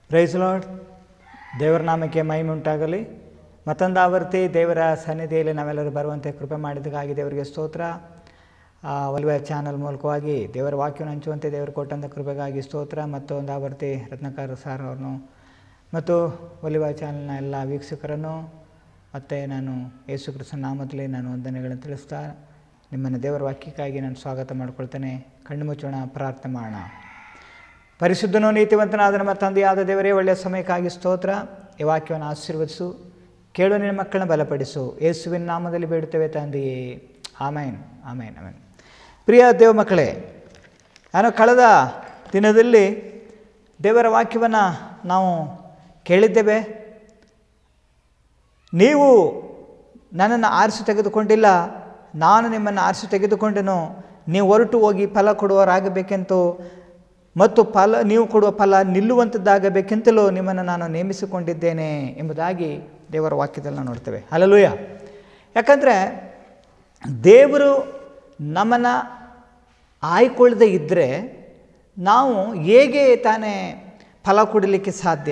price lord ದೇವರ ನಾಮಕ್ಕೆ ಮಹಿಮೆ ಉಂಟಾಗಲಿ ಮತ್ತೊಂದು ಆವರ್ತಿ ದೇವರ ಸನ್ನಿಧಿಯಲ್ಲಿ ನಾವೆಲ್ಲರೂ ಬರುವಂತೆ ಕೃಪೆ ಮಾಡಿದ್ದಕ್ಕಾಗಿ ದೇವರಿಗೆ ಸ್ತೋತ್ರ ಆ, ಒಲುವೆ ಚಾನಲ್ ಮೂಲಕವಾಗಿ ದೇವರ ವಾಕ್ಯವನ್ನು ಹಂಚುವಂತೆ ದೇವರು ಕೊಟ್ಟಂಥ ಕೃಪೆಗಾಗಿ ಸ್ತೋತ್ರ ಮತ್ತೊಂದು ಆವರ್ತಿ ರತ್ನಕಾರ ಸಾರ್ ಅವ್ರನ್ನು ಮತ್ತು ಒಲಿವ ಚಾನಲ್ನ ಎಲ್ಲ ವೀಕ್ಷಕರನ್ನು ಮತ್ತು ನಾನು ಯೇಸು ಕ್ರಿಸ್ತನ ನಾಮದಲ್ಲಿ ನಾನು ವಂದನೆಗಳನ್ನು ತಿಳಿಸ್ತಾ ನಿಮ್ಮನ್ನು ದೇವರ ವಾಕ್ಯಕ್ಕಾಗಿ ನಾನು ಸ್ವಾಗತ ಮಾಡ್ಕೊಳ್ತೇನೆ ಕಣ್ಣು ಮುಚ್ಚೋಣ ಪ್ರಾರ್ಥನೆ ಮಾಡೋಣ ಪರಿಶುದ್ಧನೂ ನೀತಿವಂತನಾದ ನಮ್ಮ ತಂದೆಯಾದ ದೇವರೇ ಒಳ್ಳೆಯ ಸಮಯಕ್ಕಾಗಿ ಸ್ತೋತ್ರ ಈ ವಾಕ್ಯವನ್ನು ಆಶೀರ್ವದಿಸು ಕೇಳು ನಿನ್ನ ಮಕ್ಕಳನ್ನ ಬಲಪಡಿಸು ಯೇಸುವಿನ ನಾಮದಲ್ಲಿ ಬೇಡುತ್ತೇವೆ ತಂದೆಯೇ ಆಮೇನ್ ಆಮೇನ್ ಆಮೇನ್ ಪ್ರಿಯ ದೇವ ಮಕ್ಕಳೇ ನಾನು ಕಳೆದ ದಿನದಲ್ಲಿ ದೇವರ ವಾಕ್ಯವನ್ನು ನಾವು ಕೇಳಿದ್ದೇವೆ ನೀವು ನನ್ನನ್ನು ಆರಿಸಿ ತೆಗೆದುಕೊಂಡಿಲ್ಲ ನಾನು ನಿಮ್ಮನ್ನು ಆರಿಸಿ ತೆಗೆದುಕೊಂಡೆನು ನೀವು ಹೊರಟು ಹೋಗಿ ಫಲ ಕೊಡುವವರಾಗಬೇಕೆಂತೂ ಮತ್ತು ಫಲ ನೀವು ಕೊಡುವ ಫಲ ನಿಲ್ಲುವಂಥದ್ದಾಗಬೇಕೆಂತಲೂ ನಿಮ್ಮನ್ನು ನಾನು ನೇಮಿಸಿಕೊಂಡಿದ್ದೇನೆ ಎಂಬುದಾಗಿ ದೇವರ ವಾಕ್ಯದಲ್ಲಿ ನಾವು ನೋಡ್ತೇವೆ ಅಲ್ಲಲೂಯ ಯಾಕಂದರೆ ದೇವರು ನಮ್ಮನ್ನು ಆಯ್ಕೊಳ್ಳದೆ ಇದ್ದರೆ ನಾವು ಹೇಗೆ ತಾನೇ ಫಲ ಕೊಡಲಿಕ್ಕೆ ಸಾಧ್ಯ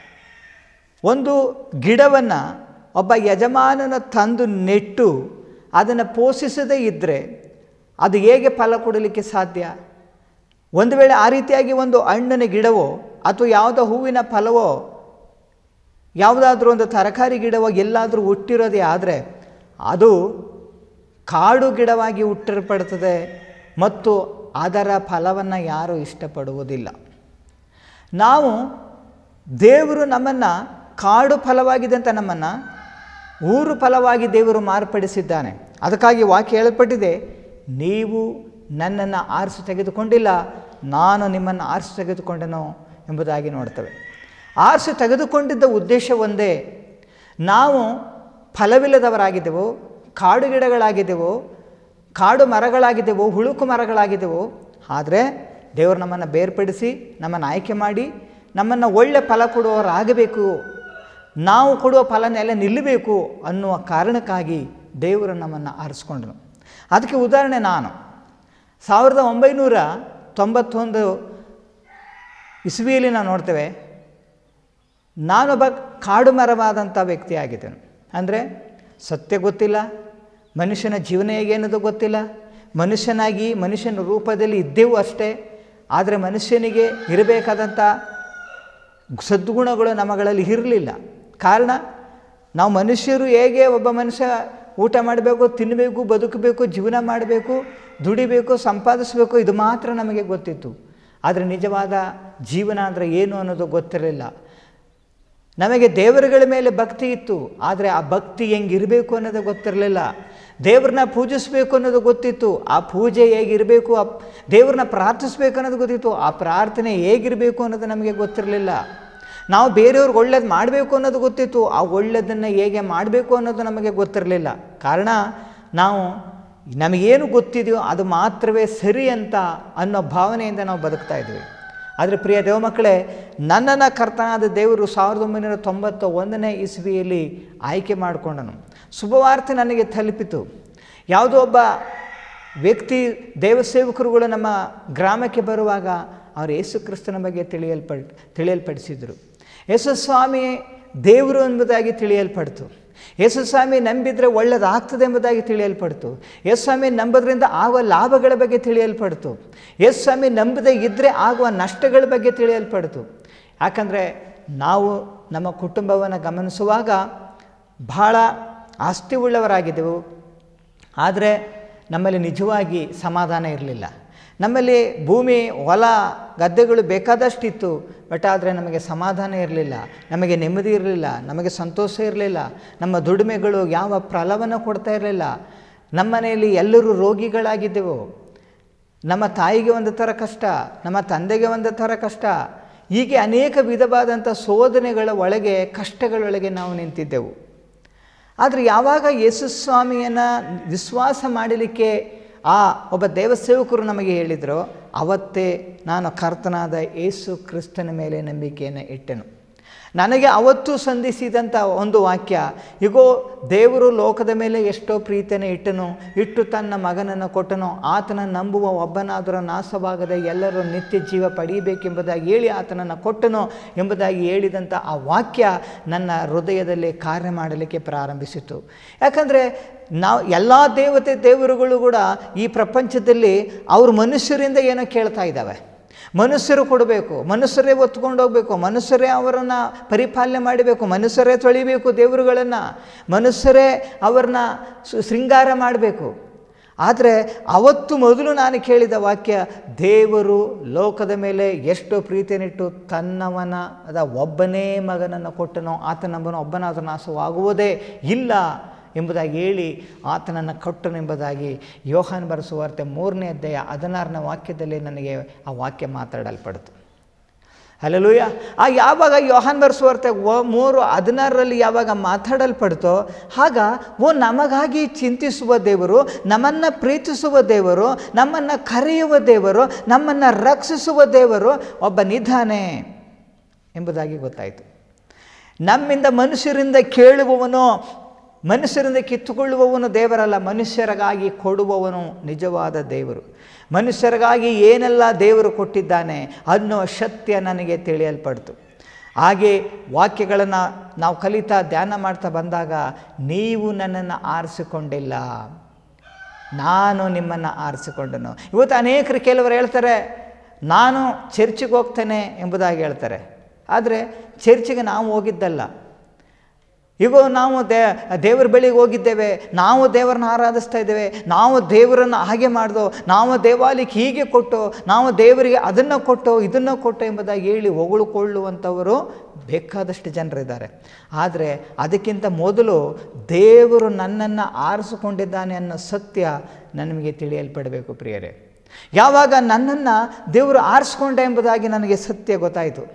ಒಂದು ಗಿಡವನ್ನು ಒಬ್ಬ ಯಜಮಾನನ ತಂದು ನೆಟ್ಟು ಅದನ್ನು ಪೋಷಿಸದೇ ಇದ್ದರೆ ಅದು ಹೇಗೆ ಫಲ ಕೊಡಲಿಕ್ಕೆ ಸಾಧ್ಯ ಒಂದು ವೇಳೆ ಆ ರೀತಿಯಾಗಿ ಒಂದು ಹಣ್ಣಿನ ಗಿಡವೋ ಅಥವಾ ಯಾವುದೋ ಹೂವಿನ ಫಲವೋ ಯಾವುದಾದ್ರೂ ಒಂದು ತರಕಾರಿ ಗಿಡವೋ ಎಲ್ಲಾದರೂ ಹುಟ್ಟಿರೋದೇ ಆದರೆ ಅದು ಕಾಡು ಗಿಡವಾಗಿ ಹುಟ್ಟಿರ್ಪಡ್ತದೆ ಮತ್ತು ಅದರ ಫಲವನ್ನು ಯಾರೂ ಇಷ್ಟಪಡುವುದಿಲ್ಲ ನಾವು ದೇವರು ನಮ್ಮನ್ನು ಕಾಡು ಫಲವಾಗಿದೆ ಅಂತ ನಮ್ಮನ್ನು ಊರು ಫಲವಾಗಿ ದೇವರು ಮಾರ್ಪಡಿಸಿದ್ದಾನೆ ಅದಕ್ಕಾಗಿ ವಾಕ್ಯ ಹೇಳಲ್ಪಟ್ಟಿದೆ ನೀವು ನನ್ನನ್ನು ಆರಿಸಿ ತೆಗೆದುಕೊಂಡಿಲ್ಲ ನಾನು ನಿಮ್ಮನ್ನು ಆರಿಸಿ ತೆಗೆದುಕೊಂಡೆನು ಎಂಬುದಾಗಿ ನೋಡ್ತೇವೆ ಆರಿಸಿ ತೆಗೆದುಕೊಂಡಿದ್ದ ಉದ್ದೇಶ ಒಂದೇ ನಾವು ಫಲವಿಲ್ಲದವರಾಗಿದ್ದೆವು ಕಾಡು ಗಿಡಗಳಾಗಿದ್ದೆವು ಕಾಡು ಮರಗಳಾಗಿದ್ದೆವು ಹುಳುಕು ಮರಗಳಾಗಿದ್ದೆವು ಆದರೆ ದೇವರು ನಮ್ಮನ್ನು ಬೇರ್ಪಡಿಸಿ ನಮ್ಮನ್ನು ಆಯ್ಕೆ ಮಾಡಿ ನಮ್ಮನ್ನು ಒಳ್ಳೆ ಫಲ ಕೊಡುವವರಾಗಬೇಕು ನಾವು ಕೊಡುವ ಫಲನೆಲ್ಲ ನಿಲ್ಲಬೇಕು ಅನ್ನುವ ಕಾರಣಕ್ಕಾಗಿ ದೇವರು ನಮ್ಮನ್ನು ಆರಿಸ್ಕೊಂಡನು ಅದಕ್ಕೆ ಉದಾಹರಣೆ ನಾನು ಸಾವಿರದ ಒಂಬೈನೂರ ತೊಂಬತ್ತೊಂದು ಇಸ್ವಿಯಲ್ಲಿ ನಾವು ನೋಡ್ತೇವೆ ನಾನೊಬ್ಬ ಕಾಡು ಮರವಾದಂಥ ವ್ಯಕ್ತಿಯಾಗಿದ್ದೇನೆ ಅಂದರೆ ಸತ್ಯ ಗೊತ್ತಿಲ್ಲ ಮನುಷ್ಯನ ಜೀವನ ಹೇಗೆ ಅನ್ನೋದು ಗೊತ್ತಿಲ್ಲ ಮನುಷ್ಯನಾಗಿ ಮನುಷ್ಯನ ರೂಪದಲ್ಲಿ ಇದ್ದೆವು ಅಷ್ಟೇ ಆದರೆ ಮನುಷ್ಯನಿಗೆ ಇರಬೇಕಾದಂಥ ಸದ್ಗುಣಗಳು ನಮ್ಮಗಳಲ್ಲಿ ಇರಲಿಲ್ಲ ಕಾರಣ ನಾವು ಮನುಷ್ಯರು ಹೇಗೆ ಒಬ್ಬ ಮನುಷ್ಯ ಊಟ ಮಾಡಬೇಕು ತಿನ್ನಬೇಕು ಬದುಕಬೇಕು ಜೀವನ ಮಾಡಬೇಕು ದುಡಿಬೇಕು ಸಂಪಾದಿಸಬೇಕು ಇದು ಮಾತ್ರ ನಮಗೆ ಗೊತ್ತಿತ್ತು ಆದರೆ ನಿಜವಾದ ಜೀವನ ಅಂದರೆ ಏನು ಅನ್ನೋದು ಗೊತ್ತಿರಲಿಲ್ಲ ನಮಗೆ ದೇವರುಗಳ ಮೇಲೆ ಭಕ್ತಿ ಇತ್ತು ಆದರೆ ಆ ಭಕ್ತಿ ಹೆಂಗಿರಬೇಕು ಅನ್ನೋದು ಗೊತ್ತಿರಲಿಲ್ಲ ದೇವ್ರನ್ನ ಪೂಜಿಸಬೇಕು ಅನ್ನೋದು ಗೊತ್ತಿತ್ತು ಆ ಪೂಜೆ ಹೇಗಿರಬೇಕು ಆ ದೇವ್ರನ್ನ ಪ್ರಾರ್ಥಿಸ್ಬೇಕು ಅನ್ನೋದು ಗೊತ್ತಿತ್ತು ಆ ಪ್ರಾರ್ಥನೆ ಹೇಗಿರಬೇಕು ಅನ್ನೋದು ನಮಗೆ ಗೊತ್ತಿರಲಿಲ್ಲ ನಾವು ಬೇರೆಯವ್ರಿಗೆ ಒಳ್ಳೇದು ಮಾಡಬೇಕು ಅನ್ನೋದು ಗೊತ್ತಿತ್ತು ಆ ಒಳ್ಳೆಯದನ್ನು ಹೇಗೆ ಮಾಡಬೇಕು ಅನ್ನೋದು ನಮಗೆ ಗೊತ್ತಿರಲಿಲ್ಲ ಕಾರಣ ನಾವು ನಮಗೇನು ಗೊತ್ತಿದೆಯೋ ಅದು ಮಾತ್ರವೇ ಸರಿ ಅಂತ ಅನ್ನೋ ಭಾವನೆಯಿಂದ ನಾವು ಬದುಕ್ತಾ ಇದ್ವಿ ಆದರೆ ಪ್ರಿಯ ದೇವಮಕ್ಕಳೇ ನನ್ನನ್ನು ಕರ್ತನಾದ ದೇವರು ಸಾವಿರದ ಒಂಬೈನೂರ ತೊಂಬತ್ತ ಒಂದನೇ ಇಸ್ವಿಯಲ್ಲಿ ಆಯ್ಕೆ ಮಾಡಿಕೊಂಡನು ಶುಭವಾರ್ತೆ ನನಗೆ ತಲುಪಿತು ಯಾವುದೋ ಒಬ್ಬ ವ್ಯಕ್ತಿ ದೇವಸೇವಕರುಗಳು ನಮ್ಮ ಗ್ರಾಮಕ್ಕೆ ಬರುವಾಗ ಅವರು ಯೇಸು ಕ್ರಿಸ್ತನ ಬಗ್ಗೆ ತಿಳಿಯಲ್ಪಡ್ ತಿಳಿಯಲ್ಪಡಿಸಿದರು ಯೇಸು ಸ್ವಾಮಿ ದೇವರು ಎಂಬುದಾಗಿ ತಿಳಿಯಲ್ಪಡ್ತು ಯೇಸು ಸ್ವಾಮಿ ನಂಬಿದರೆ ಒಳ್ಳೆಯದಾಗ್ತದೆ ಎಂಬುದಾಗಿ ತಿಳಿಯಲ್ಪಡ್ತು ಯೇಸು ಸ್ವಾಮಿ ನಂಬೋದ್ರಿಂದ ಆಗುವ ಲಾಭಗಳ ಬಗ್ಗೆ ತಿಳಿಯಲ್ಪಡ್ತು ಯೇಸು ಸ್ವಾಮಿ ನಂಬದೇ ಇದ್ದರೆ ಆಗುವ ನಷ್ಟಗಳ ಬಗ್ಗೆ ತಿಳಿಯಲ್ಪಡ್ತು ಯಾಕಂದರೆ ನಾವು ನಮ್ಮ ಕುಟುಂಬವನ್ನು ಗಮನಿಸುವಾಗ ಬಹಳ ಆಸ್ತಿ ಉಳ್ಳವರಾಗಿದ್ದೆವು ಆದರೆ ನಮ್ಮಲ್ಲಿ ನಿಜವಾಗಿ ಸಮಾಧಾನ ಇರಲಿಲ್ಲ ನಮ್ಮಲ್ಲಿ ಭೂಮಿ ಹೊಲ ಗದ್ದೆಗಳು ಬೇಕಾದಷ್ಟಿತ್ತು ಬಟ್ ಆದರೆ ನಮಗೆ ಸಮಾಧಾನ ಇರಲಿಲ್ಲ ನಮಗೆ ನೆಮ್ಮದಿ ಇರಲಿಲ್ಲ ನಮಗೆ ಸಂತೋಷ ಇರಲಿಲ್ಲ ನಮ್ಮ ದುಡಿಮೆಗಳು ಯಾವ ಫಲವನ್ನು ಕೊಡ್ತಾ ಇರಲಿಲ್ಲ ನಮ್ಮ ಮನೆಯಲ್ಲಿ ಎಲ್ಲರೂ ರೋಗಿಗಳಾಗಿದ್ದೆವು ನಮ್ಮ ತಾಯಿಗೆ ಒಂದು ಥರ ಕಷ್ಟ ನಮ್ಮ ತಂದೆಗೆ ಒಂದು ಥರ ಕಷ್ಟ ಹೀಗೆ ಅನೇಕ ವಿಧವಾದಂಥ ಶೋಧನೆಗಳ ಒಳಗೆ ಕಷ್ಟಗಳೊಳಗೆ ನಾವು ನಿಂತಿದ್ದೆವು ಆದರೆ ಯಾವಾಗ ಯೇಸು ಸ್ವಾಮಿಯನ್ನು ವಿಶ್ವಾಸ ಮಾಡಲಿಕ್ಕೆ ಆ ಒಬ್ಬ ದೇವಸೇವಕರು ನಮಗೆ ಹೇಳಿದರು ಅವತ್ತೇ ನಾನು ಕರ್ತನಾದ ಯೇಸು ಕ್ರಿಸ್ತನ ಮೇಲೆ ನಂಬಿಕೆಯನ್ನು ಇಟ್ಟೆನು ನನಗೆ ಅವತ್ತು ಸಂಧಿಸಿದಂಥ ಒಂದು ವಾಕ್ಯ ಇಗೋ ದೇವರು ಲೋಕದ ಮೇಲೆ ಎಷ್ಟೋ ಪ್ರೀತಿಯನ್ನು ಇಟ್ಟನು ಇಟ್ಟು ತನ್ನ ಮಗನನ್ನು ಕೊಟ್ಟನು ಆತನ ನಂಬುವ ಒಬ್ಬನಾದರೂ ನಾಶವಾಗದೆ ಎಲ್ಲರೂ ನಿತ್ಯ ಜೀವ ಪಡೆಯಬೇಕೆಂಬುದಾಗಿ ಹೇಳಿ ಆತನನ್ನು ಕೊಟ್ಟನು ಎಂಬುದಾಗಿ ಹೇಳಿದಂಥ ಆ ವಾಕ್ಯ ನನ್ನ ಹೃದಯದಲ್ಲಿ ಕಾರ್ಯ ಮಾಡಲಿಕ್ಕೆ ಪ್ರಾರಂಭಿಸಿತು ಯಾಕಂದರೆ ನಾವು ಎಲ್ಲ ದೇವತೆ ದೇವರುಗಳು ಕೂಡ ಈ ಪ್ರಪಂಚದಲ್ಲಿ ಅವರು ಮನುಷ್ಯರಿಂದ ಏನೋ ಕೇಳ್ತಾ ಇದ್ದಾವೆ ಮನುಷ್ಯರು ಕೊಡಬೇಕು ಮನುಷ್ಯರೇ ಒತ್ಕೊಂಡು ಹೋಗಬೇಕು ಮನುಷ್ಯರೇ ಅವರನ್ನು ಪರಿಪಾಲನೆ ಮಾಡಬೇಕು ಮನುಷ್ಯರೇ ತೊಳಿಬೇಕು ದೇವರುಗಳನ್ನು ಮನುಷ್ಯರೇ ಅವ್ರನ್ನ ಶೃಂಗಾರ ಮಾಡಬೇಕು ಆದರೆ ಅವತ್ತು ಮೊದಲು ನಾನು ಕೇಳಿದ ವಾಕ್ಯ ದೇವರು ಲೋಕದ ಮೇಲೆ ಎಷ್ಟು ಪ್ರೀತಿಯನ್ನಿಟ್ಟು ತನ್ನವನ ಅದ ಒಬ್ಬನೇ ಮಗನನ್ನು ಕೊಟ್ಟನೋ ಆತನೊಬ್ಬನ ಒಬ್ಬನಾದ ನಾಶವಾಗುವುದೇ ಇಲ್ಲ ಎಂಬುದಾಗಿ ಹೇಳಿ ಆತನನ್ನು ಕೊಟ್ಟನೆಂಬುದಾಗಿ ಯೋಹಾನ್ ಬರೆಸುವಾರ್ತೆ ಮೂರನೇ ಅಧ್ಯಾಯ ಹದಿನಾರನೇ ವಾಕ್ಯದಲ್ಲಿ ನನಗೆ ಆ ವಾಕ್ಯ ಮಾತಾಡಲ್ಪಡ್ತು ಅಲ್ಲಲೂಯ ಆ ಯಾವಾಗ ಯೋಹಾನ್ ಬರೆಸುವಾರ್ತೆ ಓ ಮೂರು ಹದಿನಾರರಲ್ಲಿ ಯಾವಾಗ ಮಾತಾಡಲ್ಪಡ್ತೋ ಆಗ ಓ ನಮಗಾಗಿ ಚಿಂತಿಸುವ ದೇವರು ನಮ್ಮನ್ನು ಪ್ರೀತಿಸುವ ದೇವರು ನಮ್ಮನ್ನು ಕರೆಯುವ ದೇವರು ನಮ್ಮನ್ನು ರಕ್ಷಿಸುವ ದೇವರು ಒಬ್ಬ ನಿಧಾನೆ ಎಂಬುದಾಗಿ ಗೊತ್ತಾಯಿತು ನಮ್ಮಿಂದ ಮನುಷ್ಯರಿಂದ ಕೇಳುವವನು ಮನುಷ್ಯರಿಂದ ಕಿತ್ತುಕೊಳ್ಳುವವನು ದೇವರಲ್ಲ ಮನುಷ್ಯರಿಗಾಗಿ ಕೊಡುವವನು ನಿಜವಾದ ದೇವರು ಮನುಷ್ಯರಿಗಾಗಿ ಏನೆಲ್ಲ ದೇವರು ಕೊಟ್ಟಿದ್ದಾನೆ ಅನ್ನೋ ಸತ್ಯ ನನಗೆ ತಿಳಿಯಲ್ಪಡ್ತು ಹಾಗೆ ವಾಕ್ಯಗಳನ್ನು ನಾವು ಕಲಿತಾ ಧ್ಯಾನ ಮಾಡ್ತಾ ಬಂದಾಗ ನೀವು ನನ್ನನ್ನು ಆರಿಸಿಕೊಂಡಿಲ್ಲ ನಾನು ನಿಮ್ಮನ್ನು ಆರಿಸಿಕೊಂಡನು ಇವತ್ತು ಅನೇಕರು ಕೆಲವರು ಹೇಳ್ತಾರೆ ನಾನು ಚರ್ಚಿಗೆ ಹೋಗ್ತೇನೆ ಎಂಬುದಾಗಿ ಹೇಳ್ತಾರೆ ಆದರೆ ಚರ್ಚಿಗೆ ನಾವು ಹೋಗಿದ್ದಲ್ಲ ಈಗ ನಾವು ದೇ ದೇವರ ಬಳಿಗೆ ಹೋಗಿದ್ದೇವೆ ನಾವು ದೇವರನ್ನ ಆರಾಧಿಸ್ತಾ ಇದ್ದೇವೆ ನಾವು ದೇವರನ್ನು ಹಾಗೆ ಮಾಡ್ದೋ ನಾವು ದೇವಾಲಯಕ್ಕೆ ಹೀಗೆ ಕೊಟ್ಟು ನಾವು ದೇವರಿಗೆ ಅದನ್ನು ಕೊಟ್ಟು ಇದನ್ನು ಕೊಟ್ಟು ಎಂಬುದಾಗಿ ಹೇಳಿ ಹೊಗಳುಕೊಳ್ಳುವಂಥವರು ಬೇಕಾದಷ್ಟು ಜನರಿದ್ದಾರೆ ಆದರೆ ಅದಕ್ಕಿಂತ ಮೊದಲು ದೇವರು ನನ್ನನ್ನು ಆರಿಸಿಕೊಂಡಿದ್ದಾನೆ ಅನ್ನೋ ಸತ್ಯ ನನಗೆ ತಿಳಿಯಲ್ಪಡಬೇಕು ಪ್ರಿಯರೇ ಯಾವಾಗ ನನ್ನನ್ನು ದೇವರು ಆರಿಸ್ಕೊಂಡ ಎಂಬುದಾಗಿ ನನಗೆ ಸತ್ಯ ಗೊತ್ತಾಯಿತು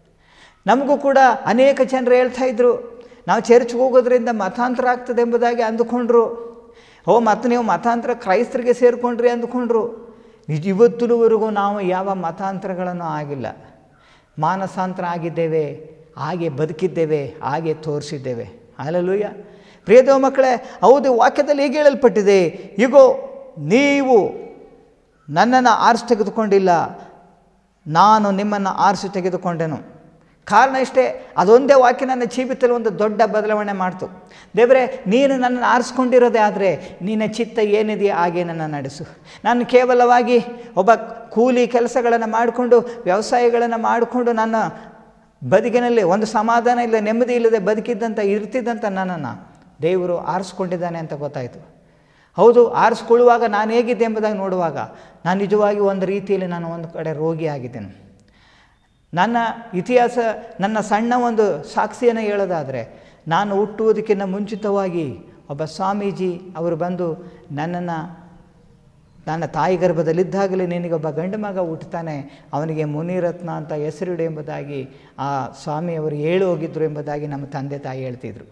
ನಮಗೂ ಕೂಡ ಅನೇಕ ಜನರು ಹೇಳ್ತಾ ಇದ್ರು ನಾವು ಚರ್ಚ್ಗೆ ಹೋಗೋದ್ರಿಂದ ಮತಾಂತರ ಆಗ್ತದೆ ಎಂಬುದಾಗಿ ಅಂದುಕೊಂಡ್ರು ಓ ಮತ್ತು ನೀವು ಮತಾಂತರ ಕ್ರೈಸ್ತರಿಗೆ ಸೇರಿಕೊಂಡ್ರಿ ಅಂದುಕೊಂಡ್ರು ಇವತ್ತಿನವರೆಗೂ ನಾವು ಯಾವ ಮತಾಂತರಗಳನ್ನು ಆಗಿಲ್ಲ ಮಾನಸಾಂತರ ಆಗಿದ್ದೇವೆ ಹಾಗೆ ಬದುಕಿದ್ದೇವೆ ಹಾಗೆ ತೋರಿಸಿದ್ದೇವೆ ಅಲ್ಲಲೂಯ ಪ್ರಿಯದೇವ ಮಕ್ಕಳೇ ಹೌದು ವಾಕ್ಯದಲ್ಲಿ ಹೀಗೆ ಹೇಳಲ್ಪಟ್ಟಿದೆ ಈಗೋ ನೀವು ನನ್ನನ್ನು ಆರಿಸಿ ತೆಗೆದುಕೊಂಡಿಲ್ಲ ನಾನು ನಿಮ್ಮನ್ನು ಆರಿಸಿ ತೆಗೆದುಕೊಂಡೆನು ಕಾರಣ ಇಷ್ಟೇ ಅದೊಂದೇ ವಾಕ್ಯ ನನ್ನ ಜೀವಿತದಲ್ಲಿ ಒಂದು ದೊಡ್ಡ ಬದಲಾವಣೆ ಮಾಡ್ತು ದೇವರೇ ನೀನು ನನ್ನನ್ನು ಆರಿಸ್ಕೊಂಡಿರೋದೇ ಆದರೆ ನಿನ್ನ ಚಿತ್ತ ಏನಿದೆಯೋ ಹಾಗೆ ನನ್ನ ನಡೆಸು ನಾನು ಕೇವಲವಾಗಿ ಒಬ್ಬ ಕೂಲಿ ಕೆಲಸಗಳನ್ನು ಮಾಡಿಕೊಂಡು ವ್ಯವಸಾಯಗಳನ್ನು ಮಾಡಿಕೊಂಡು ನನ್ನ ಬದುಕಿನಲ್ಲಿ ಒಂದು ಸಮಾಧಾನ ಇಲ್ಲ ನೆಮ್ಮದಿ ಇಲ್ಲದೆ ಬದುಕಿದ್ದಂಥ ಇರ್ತಿದ್ದಂಥ ನನ್ನನ್ನು ದೇವರು ಆರಿಸ್ಕೊಂಡಿದ್ದಾನೆ ಅಂತ ಗೊತ್ತಾಯಿತು ಹೌದು ಆರಿಸ್ಕೊಳ್ಳುವಾಗ ನಾನು ಹೇಗಿದ್ದೆ ಎಂಬುದಾಗಿ ನೋಡುವಾಗ ನಾನು ನಿಜವಾಗಿ ಒಂದು ರೀತಿಯಲ್ಲಿ ನಾನು ಒಂದು ಕಡೆ ರೋಗಿಯಾಗಿದ್ದೇನೆ ನನ್ನ ಇತಿಹಾಸ ನನ್ನ ಸಣ್ಣ ಒಂದು ಸಾಕ್ಷಿಯನ್ನು ಹೇಳೋದಾದರೆ ನಾನು ಹುಟ್ಟುವುದಕ್ಕಿಂತ ಮುಂಚಿತವಾಗಿ ಒಬ್ಬ ಸ್ವಾಮೀಜಿ ಅವರು ಬಂದು ನನ್ನನ್ನು ನನ್ನ ತಾಯಿ ಗರ್ಭದಲ್ಲಿದ್ದಾಗಲೇ ನಿನಗೊಬ್ಬ ಗಂಡು ಮಗ ಹುಟ್ಟುತ್ತಾನೆ ಅವನಿಗೆ ಮುನಿರತ್ನ ಅಂತ ಹೆಸರಿಡು ಎಂಬುದಾಗಿ ಆ ಸ್ವಾಮಿಯವರು ಹೇಳಿ ಹೋಗಿದ್ದರು ಎಂಬುದಾಗಿ ನಮ್ಮ ತಂದೆ ತಾಯಿ ಹೇಳ್ತಿದ್ರು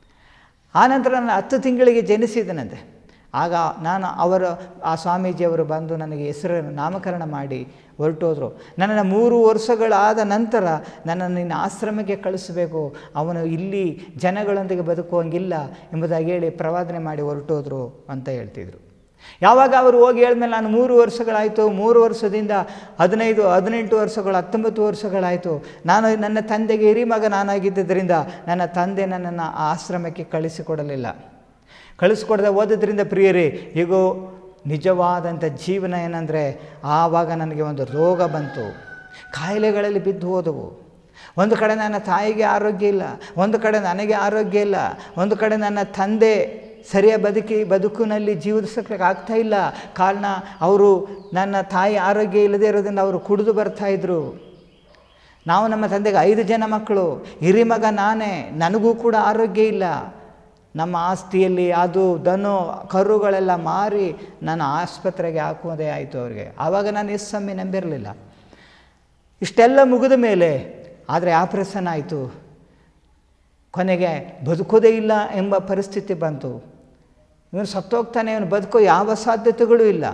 ಆನಂತರ ನಾನು ಹತ್ತು ತಿಂಗಳಿಗೆ ಜನಿಸಿದನಂತೆ ಆಗ ನಾನು ಅವರು ಆ ಸ್ವಾಮೀಜಿಯವರು ಬಂದು ನನಗೆ ಹೆಸರನ್ನು ನಾಮಕರಣ ಮಾಡಿ ಹೊರಟೋದ್ರು ನನ್ನನ್ನು ಮೂರು ವರ್ಷಗಳಾದ ನಂತರ ನನ್ನನ್ನು ನಿನ್ನ ಆಶ್ರಮಕ್ಕೆ ಕಳಿಸಬೇಕು ಅವನು ಇಲ್ಲಿ ಜನಗಳೊಂದಿಗೆ ಬದುಕುವಂಗಿಲ್ಲ ಎಂಬುದಾಗಿ ಹೇಳಿ ಪ್ರವಾದನೆ ಮಾಡಿ ಹೊರಟೋದ್ರು ಅಂತ ಹೇಳ್ತಿದ್ರು ಯಾವಾಗ ಅವರು ಹೋಗಿ ಹೇಳಿದ್ಮೇಲೆ ನಾನು ಮೂರು ವರ್ಷಗಳಾಯಿತು ಮೂರು ವರ್ಷದಿಂದ ಹದಿನೈದು ಹದಿನೆಂಟು ವರ್ಷಗಳು ಹತ್ತೊಂಬತ್ತು ವರ್ಷಗಳಾಯಿತು ನಾನು ನನ್ನ ತಂದೆಗೆ ಹಿರಿಮಗ ನಾನಾಗಿದ್ದರಿಂದ ನನ್ನ ತಂದೆ ನನ್ನನ್ನು ಆ ಆಶ್ರಮಕ್ಕೆ ಕಳಿಸಿಕೊಡಲಿಲ್ಲ ಕಳಿಸ್ಕೊಡದೆ ಓದೋದ್ರಿಂದ ಪ್ರಿಯರೇ ಈಗೋ ನಿಜವಾದಂಥ ಜೀವನ ಏನಂದರೆ ಆವಾಗ ನನಗೆ ಒಂದು ರೋಗ ಬಂತು ಕಾಯಿಲೆಗಳಲ್ಲಿ ಬಿದ್ದು ಹೋದವು ಒಂದು ಕಡೆ ನನ್ನ ತಾಯಿಗೆ ಆರೋಗ್ಯ ಇಲ್ಲ ಒಂದು ಕಡೆ ನನಗೆ ಆರೋಗ್ಯ ಇಲ್ಲ ಒಂದು ಕಡೆ ನನ್ನ ತಂದೆ ಸರಿಯಾಗಿ ಬದುಕಿ ಬದುಕಿನಲ್ಲಿ ಜೀವಿಸಕ್ಕೆ ಆಗ್ತಾ ಇಲ್ಲ ಕಾರಣ ಅವರು ನನ್ನ ತಾಯಿ ಆರೋಗ್ಯ ಇಲ್ಲದೇ ಇರೋದ್ರಿಂದ ಅವರು ಕುಡಿದು ಬರ್ತಾಯಿದ್ರು ನಾವು ನಮ್ಮ ತಂದೆಗೆ ಐದು ಜನ ಮಕ್ಕಳು ಹಿರಿಮಗ ನಾನೇ ನನಗೂ ಕೂಡ ಆರೋಗ್ಯ ಇಲ್ಲ ನಮ್ಮ ಆಸ್ತಿಯಲ್ಲಿ ಅದು ದನು ಕರುಗಳೆಲ್ಲ ಮಾರಿ ನಾನು ಆಸ್ಪತ್ರೆಗೆ ಹಾಕುವುದೇ ಆಯಿತು ಅವರಿಗೆ ಆವಾಗ ನಾನು ಎಸ್ಸಮ್ಮಿ ನಂಬಿರಲಿಲ್ಲ ಇಷ್ಟೆಲ್ಲ ಮುಗಿದ ಮೇಲೆ ಆದರೆ ಆಪ್ರೇಷನ್ ಆಯಿತು ಕೊನೆಗೆ ಬದುಕೋದೇ ಇಲ್ಲ ಎಂಬ ಪರಿಸ್ಥಿತಿ ಬಂತು ಇವನು ಸತ್ತೋಗ್ತಾನೆ ಇವನು ಬದುಕೋ ಯಾವ ಸಾಧ್ಯತೆಗಳೂ ಇಲ್ಲ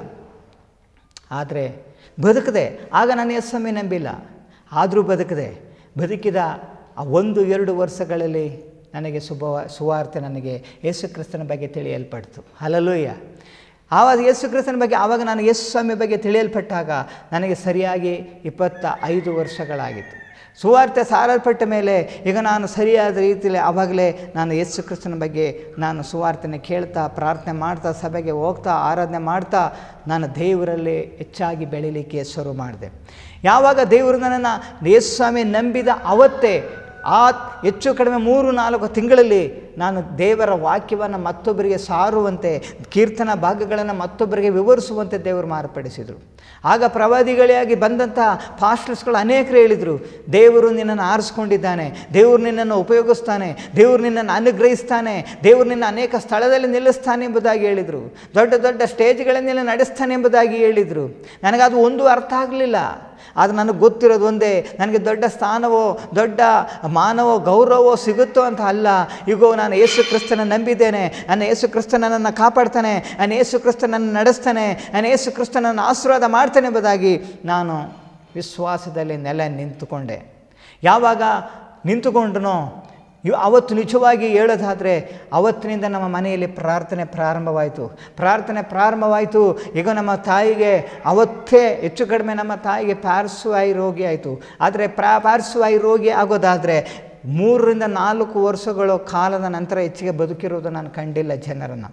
ಆದರೆ ಬದುಕದೆ ಆಗ ನಾನು ಎಸ್ಸಮ್ಮಿ ನಂಬಿಲ್ಲ ಆದರೂ ಬದುಕದೆ ಬದುಕಿದ ಆ ಒಂದು ಎರಡು ವರ್ಷಗಳಲ್ಲಿ ನನಗೆ ಶುಭ ಸುವಾರ್ತೆ ನನಗೆ ಯೇಸು ಕ್ರಿಸ್ತನ ಬಗ್ಗೆ ತಿಳಿಯಲ್ಪಡ್ತು ಹಲಲೂಯ್ಯ ಆವಾಗ ಯೇಸು ಕ್ರಿಸ್ತನ ಬಗ್ಗೆ ಆವಾಗ ನಾನು ಯೇಸು ಸ್ವಾಮಿ ಬಗ್ಗೆ ತಿಳಿಯಲ್ಪಟ್ಟಾಗ ನನಗೆ ಸರಿಯಾಗಿ ಇಪ್ಪತ್ತ ಐದು ವರ್ಷಗಳಾಗಿತ್ತು ಸುವಾರ್ತೆ ಸಾರಲ್ಪಟ್ಟ ಮೇಲೆ ಈಗ ನಾನು ಸರಿಯಾದ ರೀತಿಯಲ್ಲಿ ಆವಾಗಲೇ ನಾನು ಯೇಸು ಕ್ರಿಸ್ತನ ಬಗ್ಗೆ ನಾನು ಸುವಾರ್ತೆನ ಕೇಳ್ತಾ ಪ್ರಾರ್ಥನೆ ಮಾಡ್ತಾ ಸಭೆಗೆ ಹೋಗ್ತಾ ಆರಾಧನೆ ಮಾಡ್ತಾ ನಾನು ದೇವರಲ್ಲಿ ಹೆಚ್ಚಾಗಿ ಬೆಳೀಲಿಕ್ಕೆ ಶುರು ಮಾಡಿದೆ ಯಾವಾಗ ದೇವರು ನನ್ನನ್ನು ಯೇಸು ಸ್ವಾಮಿ ನಂಬಿದ ಅವತ್ತೇ ಆ ಹೆಚ್ಚು ಕಡಿಮೆ ಮೂರು ನಾಲ್ಕು ತಿಂಗಳಲ್ಲಿ ನಾನು ದೇವರ ವಾಕ್ಯವನ್ನು ಮತ್ತೊಬ್ಬರಿಗೆ ಸಾರುವಂತೆ ಕೀರ್ತನ ಭಾಗಗಳನ್ನು ಮತ್ತೊಬ್ಬರಿಗೆ ವಿವರಿಸುವಂತೆ ದೇವರು ಮಾರ್ಪಡಿಸಿದರು ಆಗ ಪ್ರವಾದಿಗಳಾಗಿ ಬಂದಂಥ ಪಾಸ್ಟರ್ಸ್ಗಳು ಅನೇಕರು ಹೇಳಿದರು ದೇವರು ನಿನ್ನನ್ನು ಆರಿಸ್ಕೊಂಡಿದ್ದಾನೆ ದೇವರು ನಿನ್ನನ್ನು ಉಪಯೋಗಿಸ್ತಾನೆ ದೇವರು ನಿನ್ನನ್ನು ಅನುಗ್ರಹಿಸ್ತಾನೆ ದೇವರು ನಿನ್ನ ಅನೇಕ ಸ್ಥಳದಲ್ಲಿ ನಿಲ್ಲಿಸ್ತಾನೆ ಎಂಬುದಾಗಿ ಹೇಳಿದರು ದೊಡ್ಡ ದೊಡ್ಡ ಸ್ಟೇಜ್ಗಳನ್ನೆಲ್ಲ ನಡೆಸ್ತಾನೆ ಎಂಬುದಾಗಿ ಹೇಳಿದರು ನನಗದು ಒಂದು ಅರ್ಥ ಆಗಲಿಲ್ಲ ಆದರೆ ನನಗೆ ಗೊತ್ತಿರೋದು ಒಂದೇ ನನಗೆ ದೊಡ್ಡ ಸ್ಥಾನವೋ ದೊಡ್ಡ ಮಾನವೋ ಗೌರವವೋ ಸಿಗುತ್ತೋ ಅಂತ ಅಲ್ಲ ಈಗೋ ನಾನು ಯೇಸು ಕ್ರಿಸ್ತನ ನಂಬಿದ್ದೇನೆ ನನ್ನ ಯೇಸು ಕ್ರಿಸ್ತ ನನ್ನನ್ನು ಕಾಪಾಡ್ತಾನೆ ನನ್ನ ಯೇಸು ಕ್ರಿಸ್ತ ನನ್ನ ನಡೆಸ್ತಾನೆ ನನ್ನ ಯೇಸು ಕ್ರಿಸ್ತ ನನ್ನ ಆಶೀರ್ವಾದ ಮಾಡ್ತಾನೆ ಎಂಬುದಾಗಿ ನಾನು ವಿಶ್ವಾಸದಲ್ಲಿ ನೆಲೆ ನಿಂತುಕೊಂಡೆ ಯಾವಾಗ ನಿಂತುಕೊಂಡನೋ ಇವು ಅವತ್ತು ನಿಜವಾಗಿ ಹೇಳೋದಾದರೆ ಅವತ್ತಿನಿಂದ ನಮ್ಮ ಮನೆಯಲ್ಲಿ ಪ್ರಾರ್ಥನೆ ಪ್ರಾರಂಭವಾಯಿತು ಪ್ರಾರ್ಥನೆ ಪ್ರಾರಂಭವಾಯಿತು ಈಗ ನಮ್ಮ ತಾಯಿಗೆ ಅವತ್ತೇ ಹೆಚ್ಚು ಕಡಿಮೆ ನಮ್ಮ ತಾಯಿಗೆ ಪಾರ್ಶ್ವಾಯು ರೋಗಿ ಆಯಿತು ಆದರೆ ಪ್ರಾ ಪಾರ್ಶ್ವಾಯು ರೋಗಿ ಆಗೋದಾದರೆ ಮೂರರಿಂದ ನಾಲ್ಕು ವರ್ಷಗಳ ಕಾಲದ ನಂತರ ಹೆಚ್ಚಿಗೆ ಬದುಕಿರೋದು ನಾನು ಕಂಡಿಲ್ಲ ಜನರನ್ನು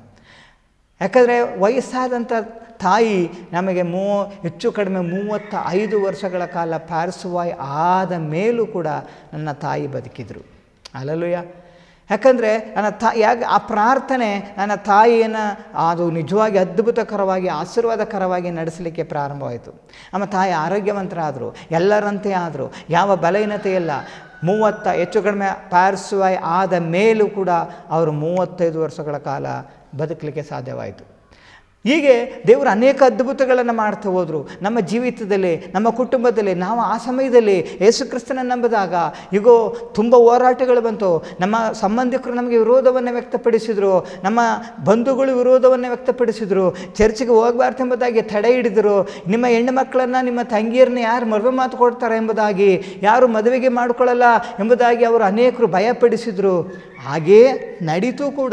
ಯಾಕಂದರೆ ವಯಸ್ಸಾದಂಥ ತಾಯಿ ನಮಗೆ ಮೂ ಹೆಚ್ಚು ಕಡಿಮೆ ಮೂವತ್ತ ಐದು ವರ್ಷಗಳ ಕಾಲ ಪಾರ್ಶ್ವಾಯು ಆದ ಮೇಲೂ ಕೂಡ ನನ್ನ ತಾಯಿ ಬದುಕಿದರು ಅಲ್ಲಲ್ಲೂಯ್ಯ ಯಾಕಂದರೆ ನನ್ನ ತಾ ಯಾಕೆ ಆ ಪ್ರಾರ್ಥನೆ ನನ್ನ ತಾಯಿಯನ್ನು ಅದು ನಿಜವಾಗಿ ಅದ್ಭುತಕರವಾಗಿ ಆಶೀರ್ವಾದಕರವಾಗಿ ನಡೆಸಲಿಕ್ಕೆ ಪ್ರಾರಂಭವಾಯಿತು ನಮ್ಮ ತಾಯಿ ಆರೋಗ್ಯವಂತರಾದರು ಎಲ್ಲರಂತೆ ಆದರು ಯಾವ ಬಲಹೀನತೆ ಇಲ್ಲ ಮೂವತ್ತ ಹೆಚ್ಚು ಕಡಿಮೆ ಪಾರ್ಶ್ವಾಯು ಆದ ಮೇಲೂ ಕೂಡ ಅವರು ಮೂವತ್ತೈದು ವರ್ಷಗಳ ಕಾಲ ಬದುಕಲಿಕ್ಕೆ ಸಾಧ್ಯವಾಯಿತು ಹೀಗೆ ದೇವರು ಅನೇಕ ಅದ್ಭುತಗಳನ್ನು ಮಾಡ್ತಾ ಹೋದರು ನಮ್ಮ ಜೀವಿತದಲ್ಲಿ ನಮ್ಮ ಕುಟುಂಬದಲ್ಲಿ ನಾವು ಆ ಸಮಯದಲ್ಲಿ ಯೇಸು ಕ್ರಿಸ್ತನ ನಂಬಿದಾಗ ಈಗೋ ತುಂಬ ಹೋರಾಟಗಳು ಬಂತು ನಮ್ಮ ಸಂಬಂಧಿಕರು ನಮಗೆ ವಿರೋಧವನ್ನು ವ್ಯಕ್ತಪಡಿಸಿದರು ನಮ್ಮ ಬಂಧುಗಳು ವಿರೋಧವನ್ನು ವ್ಯಕ್ತಪಡಿಸಿದರು ಚರ್ಚಿಗೆ ಹೋಗಬಾರ್ದು ಎಂಬುದಾಗಿ ತಡೆ ಹಿಡಿದರು ನಿಮ್ಮ ಹೆಣ್ಣು ಮಕ್ಕಳನ್ನು ನಿಮ್ಮ ತಂಗಿಯರನ್ನ ಯಾರು ಮದುವೆ ಮಾತು ಕೊಡ್ತಾರೆ ಎಂಬುದಾಗಿ ಯಾರು ಮದುವೆಗೆ ಮಾಡಿಕೊಳ್ಳಲ್ಲ ಎಂಬುದಾಗಿ ಅವರು ಅನೇಕರು ಭಯಪಡಿಸಿದರು ಹಾಗೇ ನಡೀತು ಕೂಡ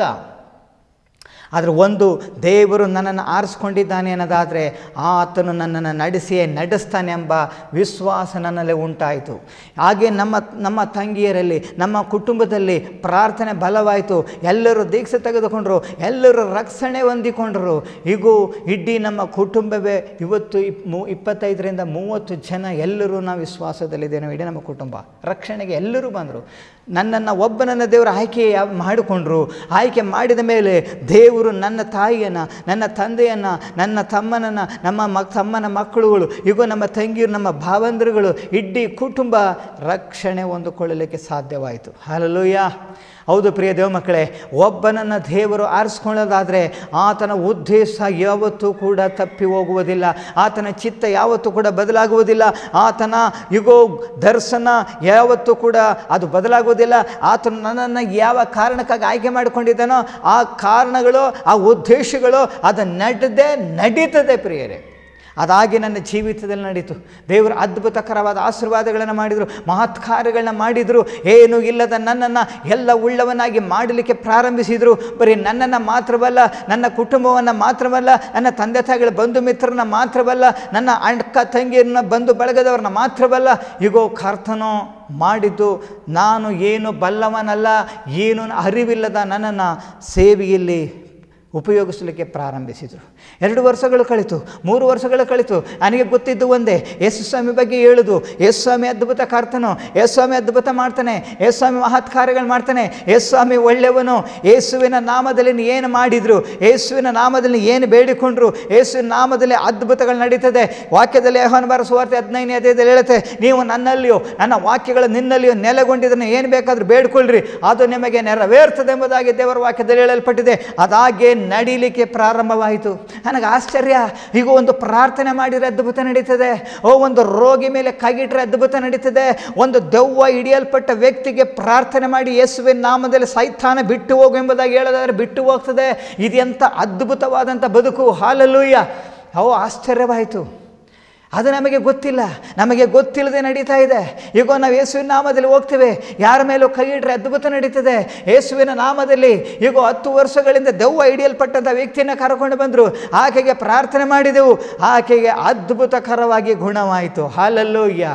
ಆದರೆ ಒಂದು ದೇವರು ನನ್ನನ್ನು ಆರಿಸ್ಕೊಂಡಿದ್ದಾನೆ ಅನ್ನೋದಾದರೆ ಆತನು ನನ್ನನ್ನು ನಡೆಸಿಯೇ ನಡೆಸ್ತಾನೆ ಎಂಬ ವಿಶ್ವಾಸ ನನ್ನಲ್ಲಿ ಉಂಟಾಯಿತು ಹಾಗೆ ನಮ್ಮ ನಮ್ಮ ತಂಗಿಯರಲ್ಲಿ ನಮ್ಮ ಕುಟುಂಬದಲ್ಲಿ ಪ್ರಾರ್ಥನೆ ಬಲವಾಯಿತು ಎಲ್ಲರೂ ದೀಕ್ಷೆ ತೆಗೆದುಕೊಂಡರು ಎಲ್ಲರೂ ರಕ್ಷಣೆ ಹೊಂದಿಕೊಂಡರು ಹೀಗೂ ಇಡೀ ನಮ್ಮ ಕುಟುಂಬವೇ ಇವತ್ತು ಇಪ್ ಮೂ ಇಪ್ಪತ್ತೈದರಿಂದ ಮೂವತ್ತು ಜನ ಎಲ್ಲರೂ ನಾವು ವಿಶ್ವಾಸದಲ್ಲಿದ್ದೇವೆ ಇಡೀ ನಮ್ಮ ಕುಟುಂಬ ರಕ್ಷಣೆಗೆ ಎಲ್ಲರೂ ಬಂದರು ನನ್ನನ್ನು ಒಬ್ಬನನ್ನು ದೇವರು ಆಯ್ಕೆ ಯಾವ ಮಾಡಿಕೊಂಡ್ರು ಆಯ್ಕೆ ಮಾಡಿದ ಮೇಲೆ ದೇವರು ನನ್ನ ತಾಯಿಯನ್ನು ನನ್ನ ತಂದೆಯನ್ನು ನನ್ನ ತಮ್ಮನನ್ನು ನಮ್ಮ ಮ ತಮ್ಮನ ಮಕ್ಕಳುಗಳು ಈಗ ನಮ್ಮ ತಂಗಿಯರು ನಮ್ಮ ಭಾವಂದ್ರಗಳು ಇಡೀ ಕುಟುಂಬ ರಕ್ಷಣೆ ಹೊಂದಿಕೊಳ್ಳಲಿಕ್ಕೆ ಸಾಧ್ಯವಾಯಿತು ಹಲಲುಯ್ಯ ಹೌದು ಪ್ರಿಯ ದೇವ ಮಕ್ಕಳೇ ಒಬ್ಬನನ್ನು ದೇವರು ಆರಿಸ್ಕೊಳ್ಳೋದಾದರೆ ಆತನ ಉದ್ದೇಶ ಯಾವತ್ತೂ ಕೂಡ ತಪ್ಪಿ ಹೋಗುವುದಿಲ್ಲ ಆತನ ಚಿತ್ತ ಯಾವತ್ತೂ ಕೂಡ ಬದಲಾಗುವುದಿಲ್ಲ ಆತನ ಯುಗೋ ದರ್ಶನ ಯಾವತ್ತೂ ಕೂಡ ಅದು ಬದಲಾಗುವುದಿಲ್ಲ ಆತನು ನನ್ನನ್ನು ಯಾವ ಕಾರಣಕ್ಕಾಗಿ ಆಯ್ಕೆ ಮಾಡಿಕೊಂಡಿದ್ದಾನೋ ಆ ಕಾರಣಗಳು ಆ ಉದ್ದೇಶಗಳು ಅದು ನಡೆದೇ ನಡೀತದೆ ಪ್ರಿಯರೇ ಅದಾಗಿ ನನ್ನ ಜೀವಿತದಲ್ಲಿ ನಡೀತು ದೇವರು ಅದ್ಭುತಕರವಾದ ಆಶೀರ್ವಾದಗಳನ್ನು ಮಾಡಿದರು ಮಹತ್ ಕಾರ್ಯಗಳನ್ನ ಮಾಡಿದರು ಏನೂ ಇಲ್ಲದ ನನ್ನನ್ನು ಎಲ್ಲ ಉಳ್ಳವನಾಗಿ ಮಾಡಲಿಕ್ಕೆ ಪ್ರಾರಂಭಿಸಿದರು ಬರೀ ನನ್ನನ್ನು ಮಾತ್ರವಲ್ಲ ನನ್ನ ಕುಟುಂಬವನ್ನು ಮಾತ್ರವಲ್ಲ ನನ್ನ ತಂದೆ ತಾಯಿಗಳ ಬಂಧು ಮಿತ್ರರನ್ನ ಮಾತ್ರವಲ್ಲ ನನ್ನ ಅಣ್ಕ ತಂಗಿಯರನ್ನ ಬಂಧು ಬಳಗದವ್ರನ್ನ ಮಾತ್ರವಲ್ಲ ಈಗೋ ಕರ್ತನೋ ಮಾಡಿದ್ದು ನಾನು ಏನು ಬಲ್ಲವನಲ್ಲ ಏನು ಅರಿವಿಲ್ಲದ ನನ್ನನ್ನು ಸೇವೆಯಲ್ಲಿ ಉಪಯೋಗಿಸಲಿಕ್ಕೆ ಪ್ರಾರಂಭಿಸಿದರು ಎರಡು ವರ್ಷಗಳು ಕಳಿತು ಮೂರು ವರ್ಷಗಳು ಕಳಿತು ನನಗೆ ಗೊತ್ತಿದ್ದು ಒಂದೇ ಯೇಸು ಸ್ವಾಮಿ ಬಗ್ಗೆ ಹೇಳುದು ಯೇಸು ಸ್ವಾಮಿ ಅದ್ಭುತ ಕರ್ತನು ಯೇಸು ಸ್ವಾಮಿ ಅದ್ಭುತ ಮಾಡ್ತಾನೆ ಯೇಸು ಸ್ವಾಮಿ ಮಹತ್ ಕಾರ್ಯಗಳು ಮಾಡ್ತಾನೆ ಯೇಸು ಸ್ವಾಮಿ ಒಳ್ಳೆಯವನು ಯೇಸುವಿನ ನಾಮದಲ್ಲಿ ನೀ ಏನು ಮಾಡಿದರು ಯೇಸುವಿನ ನಾಮದಲ್ಲಿ ಏನು ಬೇಡಿಕೊಂಡ್ರು ಯೇಸುವಿನ ನಾಮದಲ್ಲಿ ಅದ್ಭುತಗಳು ನಡೀತದೆ ವಾಕ್ಯದಲ್ಲಿ ಯಹೋನ ಬರ ಸುವಾರ್ತೆ ಹದಿನೈದನೇ ಅಧ್ಯಾಯದಲ್ಲಿ ಹೇಳುತ್ತೆ ನೀವು ನನ್ನಲ್ಲಿಯೋ ನನ್ನ ವಾಕ್ಯಗಳು ನಿನ್ನಲ್ಲಿಯೋ ನೆಲೆಗೊಂಡಿದ್ದನ್ನು ಏನು ಬೇಕಾದರೂ ಬೇಡ್ಕೊಳ್ರಿ ಅದು ನಿಮಗೆ ನೆರವೇರ್ತದೆ ಎಂಬುದಾಗಿ ದೇವರ ವಾಕ್ಯದಲ್ಲಿ ಹೇಳಲ್ಪಟ್ಟಿದೆ ಅದಾಗೆ ನಡೀಲಿಕ್ಕೆ ಪ್ರಾರಂಭವಾಯಿತು ನನಗೆ ಆಶ್ಚರ್ಯ ಈಗ ಒಂದು ಪ್ರಾರ್ಥನೆ ಮಾಡಿದರೆ ಅದ್ಭುತ ನಡೀತದೆ ಓ ಒಂದು ರೋಗಿ ಮೇಲೆ ಕೈಗಿಟ್ರೆ ಅದ್ಭುತ ನಡೀತದೆ ಒಂದು ದೆವ್ವ ಹಿಡಿಯಲ್ಪಟ್ಟ ವ್ಯಕ್ತಿಗೆ ಪ್ರಾರ್ಥನೆ ಮಾಡಿ ಯೇಸುವಿನ ನಾಮದಲ್ಲಿ ಸೈತಾನ ಬಿಟ್ಟು ಹೋಗು ಎಂಬುದಾಗಿ ಹೇಳೋದಾದ್ರೆ ಬಿಟ್ಟು ಹೋಗ್ತದೆ ಇದೆಂಥ ಅದ್ಭುತವಾದಂಥ ಬದುಕು ಹಾಲಲ್ಲೂಯ್ಯ ಅವು ಆಶ್ಚರ್ಯವಾಯಿತು ಅದು ನಮಗೆ ಗೊತ್ತಿಲ್ಲ ನಮಗೆ ಗೊತ್ತಿಲ್ಲದೆ ನಡೀತಾ ಇದೆ ಈಗ ನಾವು ಯೇಸುವಿನ ನಾಮದಲ್ಲಿ ಹೋಗ್ತೇವೆ ಯಾರ ಮೇಲೂ ಕೈ ಇಟ್ಟರೆ ಅದ್ಭುತ ನಡೀತದೆ ಯೇಸುವಿನ ನಾಮದಲ್ಲಿ ಈಗ ಹತ್ತು ವರ್ಷಗಳಿಂದ ದೆವ್ವ ಹಿಡಿಯಲ್ಪಟ್ಟಂಥ ವ್ಯಕ್ತಿಯನ್ನು ಕರ್ಕೊಂಡು ಬಂದರು ಆಕೆಗೆ ಪ್ರಾರ್ಥನೆ ಮಾಡಿದೆವು ಆಕೆಗೆ ಅದ್ಭುತಕರವಾಗಿ ಗುಣವಾಯಿತು ಹಾಲಲ್ಲೂಯ್ಯ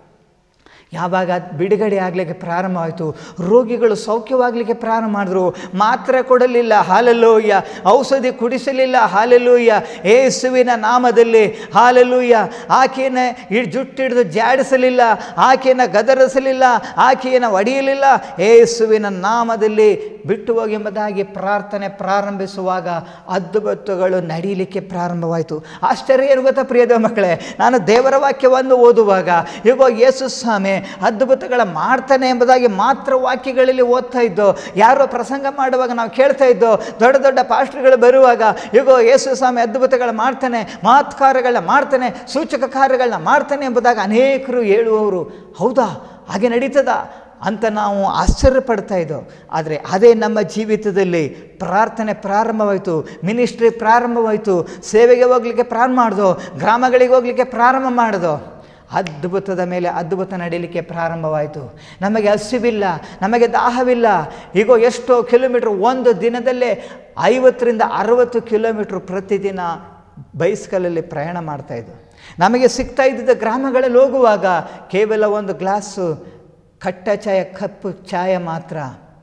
ಯಾವಾಗ ಬಿಡುಗಡೆ ಆಗಲಿಕ್ಕೆ ಪ್ರಾರಂಭವಾಯಿತು ರೋಗಿಗಳು ಸೌಖ್ಯವಾಗಲಿಕ್ಕೆ ಪ್ರಾರಂಭ ಮಾಡಿದ್ರು ಮಾತ್ರೆ ಕೊಡಲಿಲ್ಲ ಹಾಲಲ್ಲೂಯ್ಯ ಔಷಧಿ ಕುಡಿಸಲಿಲ್ಲ ಹಾಲಲ್ಲೂಯ್ಯ ಏಸುವಿನ ನಾಮದಲ್ಲಿ ಹಾಲಲ್ಲೂಯ್ಯ ಆಕೆಯನ್ನು ಹಿಡ್ ಜುಟ್ಟಿಡಿದು ಜಾಡಿಸಲಿಲ್ಲ ಆಕೆಯನ್ನು ಗದರಿಸಲಿಲ್ಲ ಆಕೆಯನ್ನು ಒಡೆಯಲಿಲ್ಲ ಏಸುವಿನ ನಾಮದಲ್ಲಿ ಬಿಟ್ಟು ಹೋಗಿ ಎಂಬುದಾಗಿ ಪ್ರಾರ್ಥನೆ ಪ್ರಾರಂಭಿಸುವಾಗ ಅದ್ಭುತಗಳು ನಡೀಲಿಕ್ಕೆ ಪ್ರಾರಂಭವಾಯಿತು ಆಶ್ಚರ್ಯ ಏನು ಗೊತ್ತಾ ಪ್ರಿಯದ ಮಕ್ಕಳೇ ನಾನು ದೇವರ ವಾಕ್ಯವನ್ನು ಓದುವಾಗ ಈಗ ಯೇಸು ಸ್ವಾಮಿ ಅದ್ಭುತಗಳ ಮಾಡ್ತಾನೆ ಎಂಬುದಾಗಿ ಮಾತ್ರ ವಾಕ್ಯಗಳಲ್ಲಿ ಓದ್ತಾ ಇದ್ದೋ ಯಾರೋ ಪ್ರಸಂಗ ಮಾಡುವಾಗ ನಾವು ಕೇಳ್ತಾ ಇದ್ದೋ ದೊಡ್ಡ ದೊಡ್ಡ ಪಾಸ್ಟರ್ಗಳು ಬರುವಾಗ ಈಗ ಯೇಸು ಸ್ವಾಮಿ ಅದ್ಭುತಗಳ ಮಾಡ್ತಾನೆ ಮಹತ್ಕಾರ್ಯಗಳನ್ನ ಮಾಡ್ತಾನೆ ಸೂಚಕ ಕಾರ್ಯಗಳನ್ನ ಮಾಡ್ತಾನೆ ಎಂಬುದಾಗಿ ಅನೇಕರು ಹೇಳುವವರು ಹೌದಾ ಹಾಗೆ ನಡೀತದ ಅಂತ ನಾವು ಆಶ್ಚರ್ಯ ಪಡ್ತಾ ಇದ್ದೋ ಆದರೆ ಅದೇ ನಮ್ಮ ಜೀವಿತದಲ್ಲಿ ಪ್ರಾರ್ಥನೆ ಪ್ರಾರಂಭವಾಯಿತು ಮಿನಿಸ್ಟ್ರಿ ಪ್ರಾರಂಭವಾಯಿತು ಸೇವೆಗೆ ಹೋಗಲಿಕ್ಕೆ ಪ್ರಾರಂಭ ಮಾಡ್ದೋ ಗ್ರಾಮಗಳಿಗೆ ಹೋಗಲಿಕ್ಕೆ ಪ್ರಾರಂಭ ಮಾಡ್ದೋ ಅದ್ಭುತದ ಮೇಲೆ ಅದ್ಭುತ ನಡೀಲಿಕ್ಕೆ ಪ್ರಾರಂಭವಾಯಿತು ನಮಗೆ ಹಸಿವಿಲ್ಲ ನಮಗೆ ದಾಹವಿಲ್ಲ ಈಗ ಎಷ್ಟೋ ಕಿಲೋಮೀಟ್ರ್ ಒಂದು ದಿನದಲ್ಲೇ ಐವತ್ತರಿಂದ ಅರವತ್ತು ಕಿಲೋಮೀಟ್ರ್ ಪ್ರತಿದಿನ ಬೈಸ್ಕಲಲ್ಲಿ ಪ್ರಯಾಣ ಮಾಡ್ತಾಯಿದ್ದು ನಮಗೆ ಸಿಗ್ತಾ ಇದ್ದಿದ್ದ ಗ್ರಾಮಗಳಲ್ಲಿ ಹೋಗುವಾಗ ಕೇವಲ ಒಂದು ಗ್ಲಾಸು ಕಟ್ಟ ಚಾಯ ಕಪ್ಪು ಚಾಯ ಮಾತ್ರ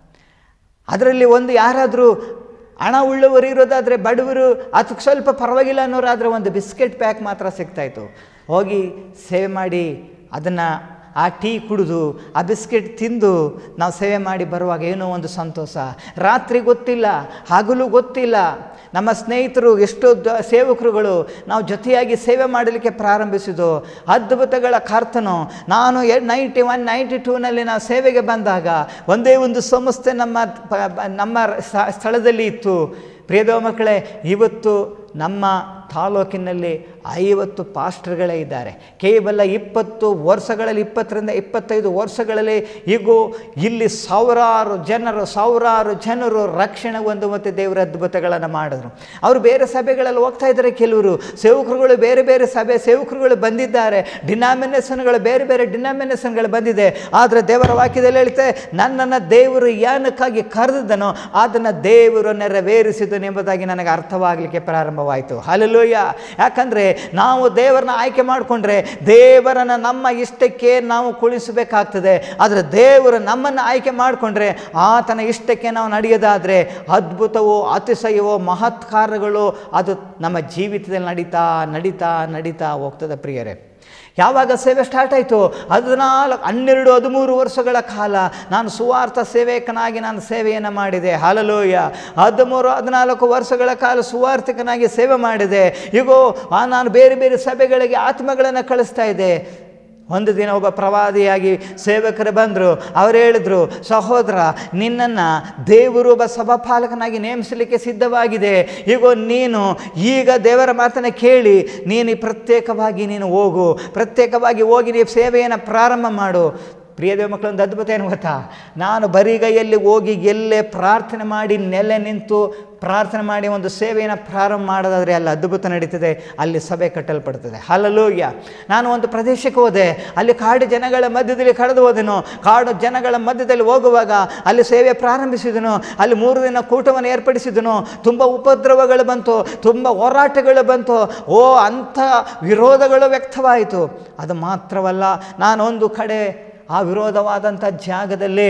ಅದರಲ್ಲಿ ಒಂದು ಯಾರಾದರೂ ಹಣ ಉಳ್ಳವರು ಇರೋದಾದರೆ ಬಡವರು ಅದಕ್ಕೆ ಸ್ವಲ್ಪ ಪರವಾಗಿಲ್ಲ ಅನ್ನೋರಾದರೆ ಒಂದು ಬಿಸ್ಕೆಟ್ ಪ್ಯಾಕ್ ಮಾತ್ರ ಸಿಗ್ತಾಯಿತ್ತು ಹೋಗಿ ಸೇವೆ ಮಾಡಿ ಅದನ್ನು ಆ ಟೀ ಕುಡಿದು ಆ ಬಿಸ್ಕೆಟ್ ತಿಂದು ನಾವು ಸೇವೆ ಮಾಡಿ ಬರುವಾಗ ಏನೋ ಒಂದು ಸಂತೋಷ ರಾತ್ರಿ ಗೊತ್ತಿಲ್ಲ ಹಗಲು ಗೊತ್ತಿಲ್ಲ ನಮ್ಮ ಸ್ನೇಹಿತರು ಎಷ್ಟೋ ದ ಸೇವಕರುಗಳು ನಾವು ಜೊತೆಯಾಗಿ ಸೇವೆ ಮಾಡಲಿಕ್ಕೆ ಪ್ರಾರಂಭಿಸಿದ್ದು ಅದ್ಭುತಗಳ ಕರ್ತನು ನಾನು ಎ ನೈಂಟಿ ಒನ್ ನೈಂಟಿ ಟೂನಲ್ಲಿ ನಾವು ಸೇವೆಗೆ ಬಂದಾಗ ಒಂದೇ ಒಂದು ಸಂಸ್ಥೆ ನಮ್ಮ ಪ- ಪ- ನಮ್ಮ ಸ- ಸ್ಥಳದಲ್ಲಿ ಇತ್ತು ಪ್ರಿಯದವ ಮಕ್ಕಳೇ ಇವತ್ತು ನಮ್ಮ ತಾಲೂಕಿನಲ್ಲಿ ಐವತ್ತು ಪಾಸ್ಟರ್ಗಳೇ ಇದ್ದಾರೆ ಕೇವಲ ಇಪ್ಪತ್ತು ವರ್ಷಗಳಲ್ಲಿ ಇಪ್ಪತ್ತರಿಂದ ಇಪ್ಪತ್ತೈದು ವರ್ಷಗಳಲ್ಲಿ ಈಗೂ ಇಲ್ಲಿ ಸಾವಿರಾರು ಜನರು ಸಾವಿರಾರು ಜನರು ರಕ್ಷಣೆ ಹೊಂದುವಂತೆ ದೇವರ ಅದ್ಭುತಗಳನ್ನು ಮಾಡಿದ್ರು ಅವರು ಬೇರೆ ಸಭೆಗಳಲ್ಲಿ ಹೋಗ್ತಾ ಇದ್ದಾರೆ ಕೆಲವರು ಸೇವಕರುಗಳು ಬೇರೆ ಬೇರೆ ಸಭೆ ಸೇವಕರುಗಳು ಬಂದಿದ್ದಾರೆ ಡಿನಾಮಿನೇಷನ್ಗಳು ಬೇರೆ ಬೇರೆ ಡಿನಾಮಿನೇಷನ್ಗಳು ಬಂದಿದೆ ಆದರೆ ದೇವರ ವಾಕ್ಯದಲ್ಲಿ ಹೇಳ್ತೆ ನನ್ನನ್ನು ದೇವರು ಏನಕ್ಕಾಗಿ ಕರೆದಿದ್ದನೋ ಅದನ್ನು ದೇವರು ನೆರವೇರಿಸಿದನು ಎಂಬುದಾಗಿ ನನಗೆ ಅರ್ಥವಾಗಲಿಕ್ಕೆ ಪ್ರಾರಂಭವಾಯಿತು ಹಲಲೋಯ ಯಾಕಂದರೆ ನಾವು ದೇವರನ್ನ ಆಯ್ಕೆ ಮಾಡಿಕೊಂಡ್ರೆ ದೇವರನ್ನು ನಮ್ಮ ಇಷ್ಟಕ್ಕೆ ನಾವು ಕುಳಿಸಬೇಕಾಗ್ತದೆ ಆದರೆ ದೇವರು ನಮ್ಮನ್ನು ಆಯ್ಕೆ ಮಾಡಿಕೊಂಡ್ರೆ ಆತನ ಇಷ್ಟಕ್ಕೆ ನಾವು ನಡೆಯೋದಾದರೆ ಅದ್ಭುತವೋ ಅತಿಶಯವೋ ಮಹತ್ ಕಾರ್ಯಗಳು ಅದು ನಮ್ಮ ಜೀವಿತದಲ್ಲಿ ನಡೀತಾ ನಡೀತಾ ನಡೀತಾ ಹೋಗ್ತದೆ ಪ್ರಿಯರೇ ಯಾವಾಗ ಸೇವೆ ಸ್ಟಾರ್ಟ್ ಆಯಿತು ಹದಿನಾಲ್ಕು ಹನ್ನೆರಡು ಹದಿಮೂರು ವರ್ಷಗಳ ಕಾಲ ನಾನು ಸುವಾರ್ಥ ಸೇವಕನಾಗಿ ನಾನು ಸೇವೆಯನ್ನು ಮಾಡಿದೆ ಹಾಲಲೋಯ ಹದಿಮೂರು ಹದಿನಾಲ್ಕು ವರ್ಷಗಳ ಕಾಲ ಸುವಾರ್ಥಿಕನಾಗಿ ಸೇವೆ ಮಾಡಿದೆ ಈಗೋ ಆ ನಾನು ಬೇರೆ ಬೇರೆ ಸಭೆಗಳಿಗೆ ಆತ್ಮಗಳನ್ನು ಕಳಿಸ್ತಾ ಇದ್ದೆ ಒಂದು ದಿನ ಒಬ್ಬ ಪ್ರವಾದಿಯಾಗಿ ಸೇವಕರು ಬಂದರು ಅವರು ಹೇಳಿದ್ರು ಸಹೋದರ ನಿನ್ನನ್ನು ದೇವರು ಒಬ್ಬ ಸಭಾಪಾಲಕನಾಗಿ ನೇಮಿಸಲಿಕ್ಕೆ ಸಿದ್ಧವಾಗಿದೆ ಈಗ ನೀನು ಈಗ ದೇವರ ಮಾತನ್ನು ಕೇಳಿ ನೀನು ಪ್ರತ್ಯೇಕವಾಗಿ ನೀನು ಹೋಗು ಪ್ರತ್ಯೇಕವಾಗಿ ಹೋಗಿ ನೀವು ಸೇವೆಯನ್ನು ಪ್ರಾರಂಭ ಮಾಡು ಪ್ರಿಯದೇವ ಮಕ್ಕಳೊಂದು ಅದ್ಭುತ ಏನು ಗೊತ್ತಾ ನಾನು ಬರಿಗೈಯಲ್ಲಿ ಹೋಗಿ ಎಲ್ಲೇ ಪ್ರಾರ್ಥನೆ ಮಾಡಿ ನೆಲೆ ನಿಂತು ಪ್ರಾರ್ಥನೆ ಮಾಡಿ ಒಂದು ಸೇವೆಯನ್ನು ಪ್ರಾರಂಭ ಮಾಡೋದಾದರೆ ಅಲ್ಲಿ ಅದ್ಭುತ ನಡೀತದೆ ಅಲ್ಲಿ ಸಭೆ ಕಟ್ಟಲ್ಪಡ್ತದೆ ಹಲಲೋಯ್ಯ ನಾನು ಒಂದು ಪ್ರದೇಶಕ್ಕೆ ಹೋದೆ ಅಲ್ಲಿ ಕಾಡು ಜನಗಳ ಮಧ್ಯದಲ್ಲಿ ಕಳೆದು ಹೋದೆನು ಕಾಡು ಜನಗಳ ಮಧ್ಯದಲ್ಲಿ ಹೋಗುವಾಗ ಅಲ್ಲಿ ಸೇವೆ ಪ್ರಾರಂಭಿಸಿದನು ಅಲ್ಲಿ ಮೂರು ದಿನ ಕೂಟವನ್ನು ಏರ್ಪಡಿಸಿದನು ತುಂಬ ಉಪದ್ರವಗಳು ಬಂತು ತುಂಬ ಹೋರಾಟಗಳು ಬಂತು ಓ ಅಂಥ ವಿರೋಧಗಳು ವ್ಯಕ್ತವಾಯಿತು ಅದು ಮಾತ್ರವಲ್ಲ ನಾನೊಂದು ಕಡೆ ಆ ವಿರೋಧವಾದಂಥ ಜಾಗದಲ್ಲಿ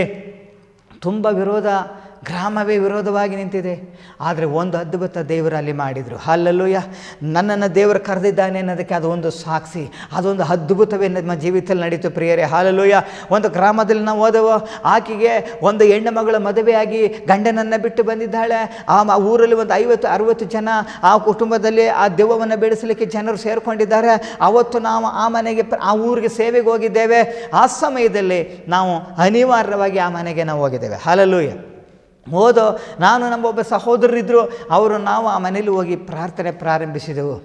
ತುಂಬ ವಿರೋಧ ಗ್ರಾಮವೇ ವಿರೋಧವಾಗಿ ನಿಂತಿದೆ ಆದರೆ ಒಂದು ಅದ್ಭುತ ದೇವರು ಅಲ್ಲಿ ಮಾಡಿದರು ಅಲ್ಲಲ್ಲೂಯ ನನ್ನನ್ನು ದೇವರು ಕರೆದಿದ್ದಾನೆ ಅನ್ನೋದಕ್ಕೆ ಅದು ಒಂದು ಸಾಕ್ಷಿ ಅದೊಂದು ಅದ್ಭುತವೇ ನಮ್ಮ ಜೀವಿತದಲ್ಲಿ ನಡೀತು ಪ್ರಿಯರೇ ಹಾಲಲ್ಲೂಯ ಒಂದು ಗ್ರಾಮದಲ್ಲಿ ನಾವು ಹೋದೆವು ಆಕೆಗೆ ಒಂದು ಹೆಣ್ಣು ಮಗಳ ಮದುವೆಯಾಗಿ ಗಂಡನನ್ನು ಬಿಟ್ಟು ಬಂದಿದ್ದಾಳೆ ಆ ಮ- ಊರಲ್ಲಿ ಒಂದು ಐವತ್ತು ಅರುವತ್ತು ಜನ ಆ ಕುಟುಂಬದಲ್ಲಿ ಆ ದೆವ್ವವನ್ನು ಬೆಳೆಸಲಿಕ್ಕೆ ಜನರು ಸೇರಿಕೊಂಡಿದ್ದಾರೆ ಅವತ್ತು ನಾವು ಆ ಮನೆಗೆ ಪ್ರ- ಆ ಊರಿಗೆ ಸೇವೆಗೆ ಹೋಗಿದ್ದೇವೆ ಆ ಸಮಯದಲ್ಲಿ ನಾವು ಅನಿವಾರ್ಯವಾಗಿ ಆ ಮನೆಗೆ ನಾವು ಹೋಗಿದ್ದೇವೆ ಹಾಲಲ್ಲೂಯ ಹೋದೋ ನಾನು ನಮ್ಮ ಒಬ್ಬ ಸಹೋದರರಿದ್ದರು ಅವರು ನಾವು ಆ ಮನೇಲಿ ಹೋಗಿ ಪ್ರಾರ್ಥನೆ ಪ್ರಾರಂಭಿಸಿದೆವು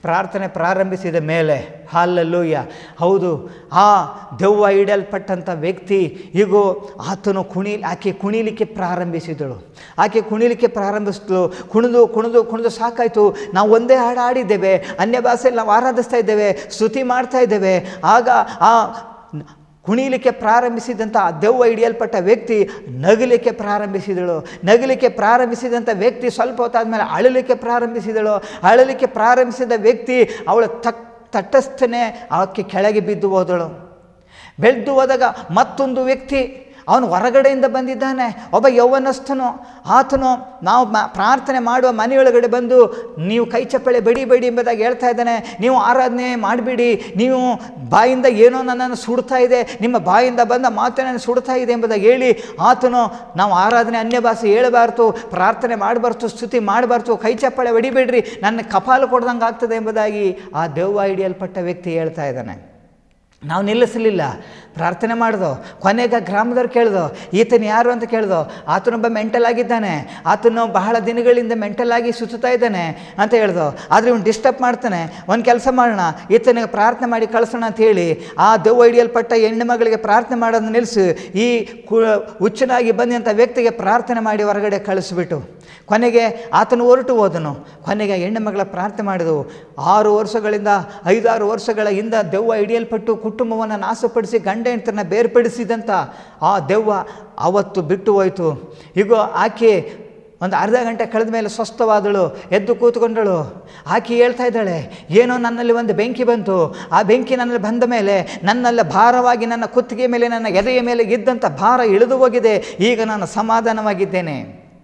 ಪ್ರಾರ್ಥನೆ ಪ್ರಾರಂಭಿಸಿದ ಮೇಲೆ ಹಾಲಲ್ಲೂಯ್ಯ ಹೌದು ಆ ದೆವ್ವ ಇಡಲ್ಪಟ್ಟಂಥ ವ್ಯಕ್ತಿ ಈಗೋ ಆತನು ಕುಣಿ ಆಕೆ ಕುಣಿಲಿಕ್ಕೆ ಪ್ರಾರಂಭಿಸಿದಳು ಆಕೆ ಕುಣಿಲಿಕ್ಕೆ ಪ್ರಾರಂಭಿಸಿದಳು ಕುಣಿದು ಕುಣಿದು ಕುಣಿದು ಸಾಕಾಯಿತು ನಾವು ಒಂದೇ ಹಾಡು ಆಡಿದ್ದೇವೆ ಅನ್ಯ ಭಾಷೆಯಲ್ಲಿ ನಾವು ಆರಾಧಿಸ್ತಾ ಇದ್ದೇವೆ ಸ್ತುತಿ ಮಾಡ್ತಾ ಇದ್ದೇವೆ ಆಗ ಆ ಕುಣಿಲಿಕ್ಕೆ ಪ್ರಾರಂಭಿಸಿದಂಥ ಆ ದೆವ್ವ ಹಿಡಿಯಲ್ಪಟ್ಟ ವ್ಯಕ್ತಿ ನಗಲಿಕ್ಕೆ ಪ್ರಾರಂಭಿಸಿದಳು ನಗಲಿಕ್ಕೆ ಪ್ರಾರಂಭಿಸಿದಂಥ ವ್ಯಕ್ತಿ ಸ್ವಲ್ಪ ಹೊತ್ತಾದ್ಮೇಲೆ ಅಳಲಿಕ್ಕೆ ಪ್ರಾರಂಭಿಸಿದಳು ಅಳಲಿಕ್ಕೆ ಪ್ರಾರಂಭಿಸಿದ ವ್ಯಕ್ತಿ ಅವಳ ತಕ್ ತಟಸ್ಥನೆ ಆಕೆ ಕೆಳಗೆ ಬಿದ್ದು ಹೋದಳು ಬೆಳೆದು ಹೋದಾಗ ಮತ್ತೊಂದು ವ್ಯಕ್ತಿ ಅವನು ಹೊರಗಡೆಯಿಂದ ಬಂದಿದ್ದಾನೆ ಒಬ್ಬ ಯೌವನಸ್ಥನು ಆತನು ನಾವು ಮ ಪ್ರಾರ್ಥನೆ ಮಾಡುವ ಮನೆಯೊಳಗಡೆ ಬಂದು ನೀವು ಕೈ ಚಪ್ಪಳೆ ಬಡಿಬೇಡಿ ಎಂಬುದಾಗಿ ಹೇಳ್ತಾ ಇದ್ದಾನೆ ನೀವು ಆರಾಧನೆ ಮಾಡಿಬಿಡಿ ನೀವು ಬಾಯಿಂದ ಏನೋ ನನ್ನನ್ನು ಸುಡ್ತಾ ಇದೆ ನಿಮ್ಮ ಬಾಯಿಂದ ಬಂದ ಮಾತು ನನ್ನ ಸುಡ್ತಾ ಇದೆ ಎಂಬುದಾಗಿ ಹೇಳಿ ಆತನು ನಾವು ಆರಾಧನೆ ಅನ್ಯ ಭಾಷೆ ಹೇಳಬಾರ್ದು ಪ್ರಾರ್ಥನೆ ಮಾಡಬಾರ್ದು ಸ್ತುತಿ ಮಾಡಬಾರ್ದು ಕೈ ಚಪ್ಪಳೆ ಹೊಡಿಬೇಡ್ರಿ ನನ್ನ ಕಪಾಲು ಕೊಡ್ದಂಗೆ ಆಗ್ತದೆ ಎಂಬುದಾಗಿ ಆ ದೆವ್ವ ಹಿಡಿಯಲ್ಪಟ್ಟ ವ್ಯಕ್ತಿ ಹೇಳ್ತಾ ಇದ್ದಾನೆ ನಾವು ನಿಲ್ಲಿಸಲಿಲ್ಲ ಪ್ರಾರ್ಥನೆ ಮಾಡ್ದೋ ಕೊನೆಗೆ ಗ್ರಾಮದವ್ರು ಕೇಳ್ದೋ ಈತನು ಯಾರು ಅಂತ ಕೇಳ್ದೋ ಆತನೊಬ್ಬ ಮೆಂಟಲ್ ಆಗಿದ್ದಾನೆ ಆತನು ಬಹಳ ದಿನಗಳಿಂದ ಮೆಂಟಲ್ ಆಗಿ ಸುತ್ತಾ ಇದ್ದಾನೆ ಅಂತ ಹೇಳ್ದೋ ಆದರೆ ಇವ್ನು ಡಿಸ್ಟರ್ಬ್ ಮಾಡ್ತಾನೆ ಒಂದು ಕೆಲಸ ಮಾಡೋಣ ಈತನಿಗೆ ಪ್ರಾರ್ಥನೆ ಮಾಡಿ ಕಳಿಸೋಣ ಅಂತ ಹೇಳಿ ಆ ದೆವ್ವ ಹಿಡಿಯಲ್ಪಟ್ಟ ಹೆಣ್ಣು ಮಗಳಿಗೆ ಪ್ರಾರ್ಥನೆ ಮಾಡೋದನ್ನ ನಿಲ್ಲಿಸಿ ಈ ಕು ಹುಚ್ಚನಾಗಿ ಬಂದಂಥ ವ್ಯಕ್ತಿಗೆ ಪ್ರಾರ್ಥನೆ ಮಾಡಿ ಹೊರಗಡೆ ಕಳಿಸ್ಬಿಟ್ಟು ಕೊನೆಗೆ ಆತನು ಹೊರಟು ಹೋದನು ಕೊನೆಗೆ ಹೆಣ್ಣು ಮಗಳ ಪ್ರಾರ್ಥನೆ ಮಾಡಿದವು ಆರು ವರ್ಷಗಳಿಂದ ಐದಾರು ವರ್ಷಗಳ ಹಿಂದ ದೆವ್ವ ಹಿಡಿಯಲ್ಪಟ್ಟು ಕುಟುಂಬವನ್ನು ನಾಶಪಡಿಸಿ ಗಂಡ ಹೆಂಡತನ ಬೇರ್ಪಡಿಸಿದಂಥ ಆ ದೆವ್ವ ಅವತ್ತು ಬಿಟ್ಟು ಹೋಯಿತು ಈಗ ಆಕೆ ಒಂದು ಅರ್ಧ ಗಂಟೆ ಕಳೆದ ಮೇಲೆ ಸ್ವಸ್ಥವಾದಳು ಎದ್ದು ಕೂತ್ಕೊಂಡಳು ಆಕೆ ಹೇಳ್ತಾ ಇದ್ದಾಳೆ ಏನೋ ನನ್ನಲ್ಲಿ ಒಂದು ಬೆಂಕಿ ಬಂತು ಆ ಬೆಂಕಿ ನನ್ನಲ್ಲಿ ಬಂದ ಮೇಲೆ ನನ್ನಲ್ಲಿ ಭಾರವಾಗಿ ನನ್ನ ಕುತ್ತಿಗೆ ಮೇಲೆ ನನ್ನ ಎದೆಯ ಮೇಲೆ ಇದ್ದಂಥ ಭಾರ ಇಳಿದು ಹೋಗಿದೆ ಈಗ ನಾನು ಸಮಾಧಾನವಾಗಿದ್ದೇನೆ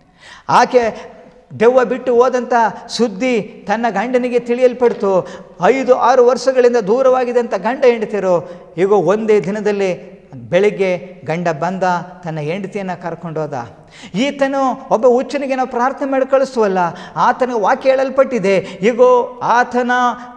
ಆಕೆ ದೆವ್ವ ಬಿಟ್ಟು ಹೋದಂಥ ಸುದ್ದಿ ತನ್ನ ಗಂಡನಿಗೆ ತಿಳಿಯಲ್ಪಡ್ತು ಐದು ಆರು ವರ್ಷಗಳಿಂದ ದೂರವಾಗಿದ್ದಂಥ ಗಂಡ ಹೆಂಡತಿರು ಈಗ ಒಂದೇ ದಿನದಲ್ಲಿ ಬೆಳಿಗ್ಗೆ ಗಂಡ ಬಂದ ತನ್ನ ಹೆಂಡತಿಯನ್ನು ಕರ್ಕೊಂಡೋದ ಈತನು ಒಬ್ಬ ಹುಚ್ಚನಿಗೆ ನಾವು ಪ್ರಾರ್ಥನೆ ಮಾಡಿ ಕಳಿಸುವಲ್ಲ ಆತನಿಗೆ ವಾಕ್ಯ ಹೇಳಲ್ಪಟ್ಟಿದೆ ಈಗೋ ಆತನ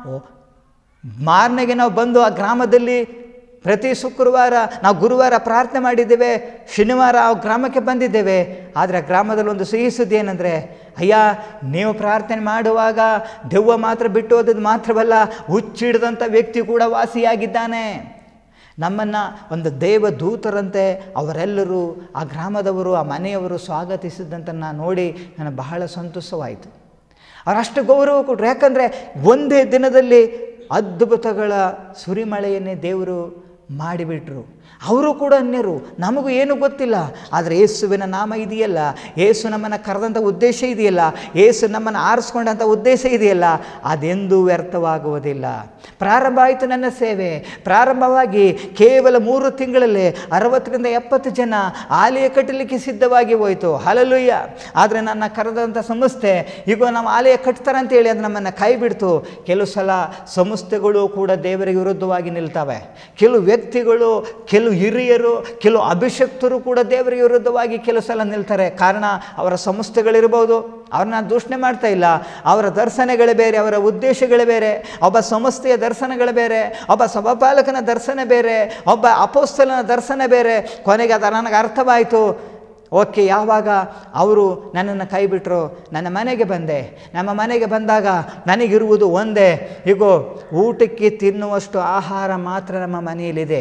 ಮಾರನೆಗೆ ನಾವು ಬಂದು ಆ ಗ್ರಾಮದಲ್ಲಿ ಪ್ರತಿ ಶುಕ್ರವಾರ ನಾವು ಗುರುವಾರ ಪ್ರಾರ್ಥನೆ ಮಾಡಿದ್ದೇವೆ ಶನಿವಾರ ಆ ಗ್ರಾಮಕ್ಕೆ ಬಂದಿದ್ದೇವೆ ಆದರೆ ಆ ಗ್ರಾಮದಲ್ಲಿ ಒಂದು ಸಿಹಿ ಸುದ್ದಿ ಏನಂದರೆ ಅಯ್ಯ ನೀವು ಪ್ರಾರ್ಥನೆ ಮಾಡುವಾಗ ದೆವ್ವ ಮಾತ್ರ ಬಿಟ್ಟು ಹೋದದ್ದು ಮಾತ್ರವಲ್ಲ ಹುಚ್ಚಿಡಿದಂಥ ವ್ಯಕ್ತಿ ಕೂಡ ವಾಸಿಯಾಗಿದ್ದಾನೆ ನಮ್ಮನ್ನು ಒಂದು ದೇವ ದೂತರಂತೆ ಅವರೆಲ್ಲರೂ ಆ ಗ್ರಾಮದವರು ಆ ಮನೆಯವರು ಸ್ವಾಗತಿಸಿದಂತನ್ನು ನೋಡಿ ನನಗೆ ಬಹಳ ಸಂತೋಷವಾಯಿತು ಅವರಷ್ಟು ಗೌರವ ಕೊಟ್ಟರು ಯಾಕಂದರೆ ಒಂದೇ ದಿನದಲ್ಲಿ ಅದ್ಭುತಗಳ ಸುರಿಮಳೆಯನ್ನೇ ದೇವರು ಮಾಡಿಬಿಟ್ರು ಅವರು ಕೂಡ ಅನ್ಯರು ನಮಗೂ ಏನೂ ಗೊತ್ತಿಲ್ಲ ಆದರೆ ಯೇಸುವಿನ ನಾಮ ಇದೆಯಲ್ಲ ಏಸು ನಮ್ಮನ್ನು ಕರೆದಂಥ ಉದ್ದೇಶ ಇದೆಯಲ್ಲ ಏಸು ನಮ್ಮನ್ನು ಆರಿಸ್ಕೊಂಡಂಥ ಉದ್ದೇಶ ಇದೆಯಲ್ಲ ಅದೆಂದೂ ವ್ಯರ್ಥವಾಗುವುದಿಲ್ಲ ಪ್ರಾರಂಭ ಆಯಿತು ನನ್ನ ಸೇವೆ ಪ್ರಾರಂಭವಾಗಿ ಕೇವಲ ಮೂರು ತಿಂಗಳಲ್ಲಿ ಅರವತ್ತರಿಂದ ಎಪ್ಪತ್ತು ಜನ ಆಲಯ ಕಟ್ಟಲಿಕ್ಕೆ ಸಿದ್ಧವಾಗಿ ಹೋಯಿತು ಹಲಲುಯ್ಯ ಆದರೆ ನನ್ನ ಕರೆದಂಥ ಸಂಸ್ಥೆ ಈಗ ನಾವು ಆಲಯ ಕಟ್ತಾರೆ ಅಂತೇಳಿ ಅದು ನಮ್ಮನ್ನು ಕೈ ಬಿಡ್ತು ಕೆಲವು ಸಲ ಸಂಸ್ಥೆಗಳು ಕೂಡ ದೇವರಿಗೆ ವಿರುದ್ಧವಾಗಿ ನಿಲ್ತವೆ ಕೆಲವು ವ್ಯಕ್ತಿಗಳು ಕೆಲವು ಹಿರಿಯರು ಕೆಲವು ಅಭಿಷಕ್ತರು ಕೂಡ ದೇವರಿಗೆ ವಿರುದ್ಧವಾಗಿ ಕೆಲವು ಸಲ ನಿಲ್ತಾರೆ ಕಾರಣ ಅವರ ಸಂಸ್ಥೆಗಳಿರ್ಬೋದು ಅವ್ರನ್ನ ದೂಷಣೆ ಮಾಡ್ತಾ ಇಲ್ಲ ಅವರ ದರ್ಶನಗಳೇ ಬೇರೆ ಅವರ ಉದ್ದೇಶಗಳೇ ಬೇರೆ ಒಬ್ಬ ಸಂಸ್ಥೆಯ ದರ್ಶನಗಳು ಬೇರೆ ಒಬ್ಬ ಸಭಾಪಾಲಕನ ದರ್ಶನ ಬೇರೆ ಒಬ್ಬ ಅಪೋಸ್ತಲನ ದರ್ಶನ ಬೇರೆ ಕೊನೆಗೆ ಅದು ನನಗೆ ಅರ್ಥವಾಯಿತು ಓಕೆ ಯಾವಾಗ ಅವರು ನನ್ನನ್ನು ಕೈ ಬಿಟ್ಟರು ನನ್ನ ಮನೆಗೆ ಬಂದೆ ನಮ್ಮ ಮನೆಗೆ ಬಂದಾಗ ನನಗಿರುವುದು ಒಂದೇ ಈಗೋ ಊಟಕ್ಕೆ ತಿನ್ನುವಷ್ಟು ಆಹಾರ ಮಾತ್ರ ನಮ್ಮ ಮನೆಯಲ್ಲಿದೆ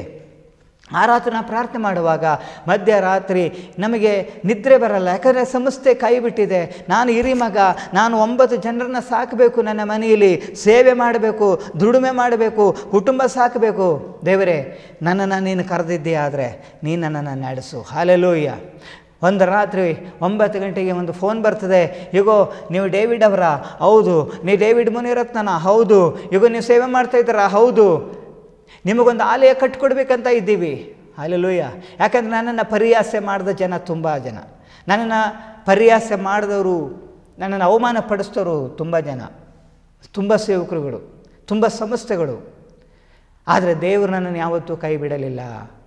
ಆ ರಾತ್ರಿ ನಾವು ಪ್ರಾರ್ಥನೆ ಮಾಡುವಾಗ ಮಧ್ಯರಾತ್ರಿ ನಮಗೆ ನಿದ್ರೆ ಬರಲ್ಲ ಯಾಕಂದರೆ ಸಂಸ್ಥೆ ಕೈ ಬಿಟ್ಟಿದೆ ನಾನು ಹಿರಿ ಮಗ ನಾನು ಒಂಬತ್ತು ಜನರನ್ನ ಸಾಕಬೇಕು ನನ್ನ ಮನೆಯಲ್ಲಿ ಸೇವೆ ಮಾಡಬೇಕು ದುಡಿಮೆ ಮಾಡಬೇಕು ಕುಟುಂಬ ಸಾಕಬೇಕು ದೇವರೇ ನನ್ನನ್ನು ನೀನು ಕರೆದಿದ್ದೆ ಆದರೆ ನೀನು ನನ್ನನ್ನು ನಡೆಸು ಹಾಲೆಲೂಯ್ಯ ಒಂದು ರಾತ್ರಿ ಒಂಬತ್ತು ಗಂಟೆಗೆ ಒಂದು ಫೋನ್ ಬರ್ತದೆ ಈಗೋ ನೀವು ಡೇವಿಡ್ ಅವರ ಹೌದು ನೀವು ಡೇವಿಡ್ ಮುನಿರತ್ನನ ಹೌದು ಈಗ ನೀವು ಸೇವೆ ಮಾಡ್ತಾ ಇದ್ದೀರಾ ಹೌದು ನಿಮಗೊಂದು ಆಲಯ ಕಟ್ಕೊಡ್ಬೇಕಂತ ಇದ್ದೀವಿ ಅಲ್ಲೆಲೂಯ್ಯ ಯಾಕಂದ್ರೆ ನನ್ನನ್ನು ಪರಿಹಾಸ್ಯ ಮಾಡಿದ ಜನ ತುಂಬ ಜನ ನನ್ನನ್ನು ಪರಿಹಾಸ್ಯ ಮಾಡಿದವರು ನನ್ನನ್ನು ಅವಮಾನ ಪಡಿಸಿದವರು ತುಂಬ ಜನ ತುಂಬ ಸೇವಕರುಗಳು ತುಂಬ ಸಂಸ್ಥೆಗಳು ಆದರೆ ದೇವರು ನನ್ನನ್ನು ಯಾವತ್ತೂ ಕೈ ಬಿಡಲಿಲ್ಲ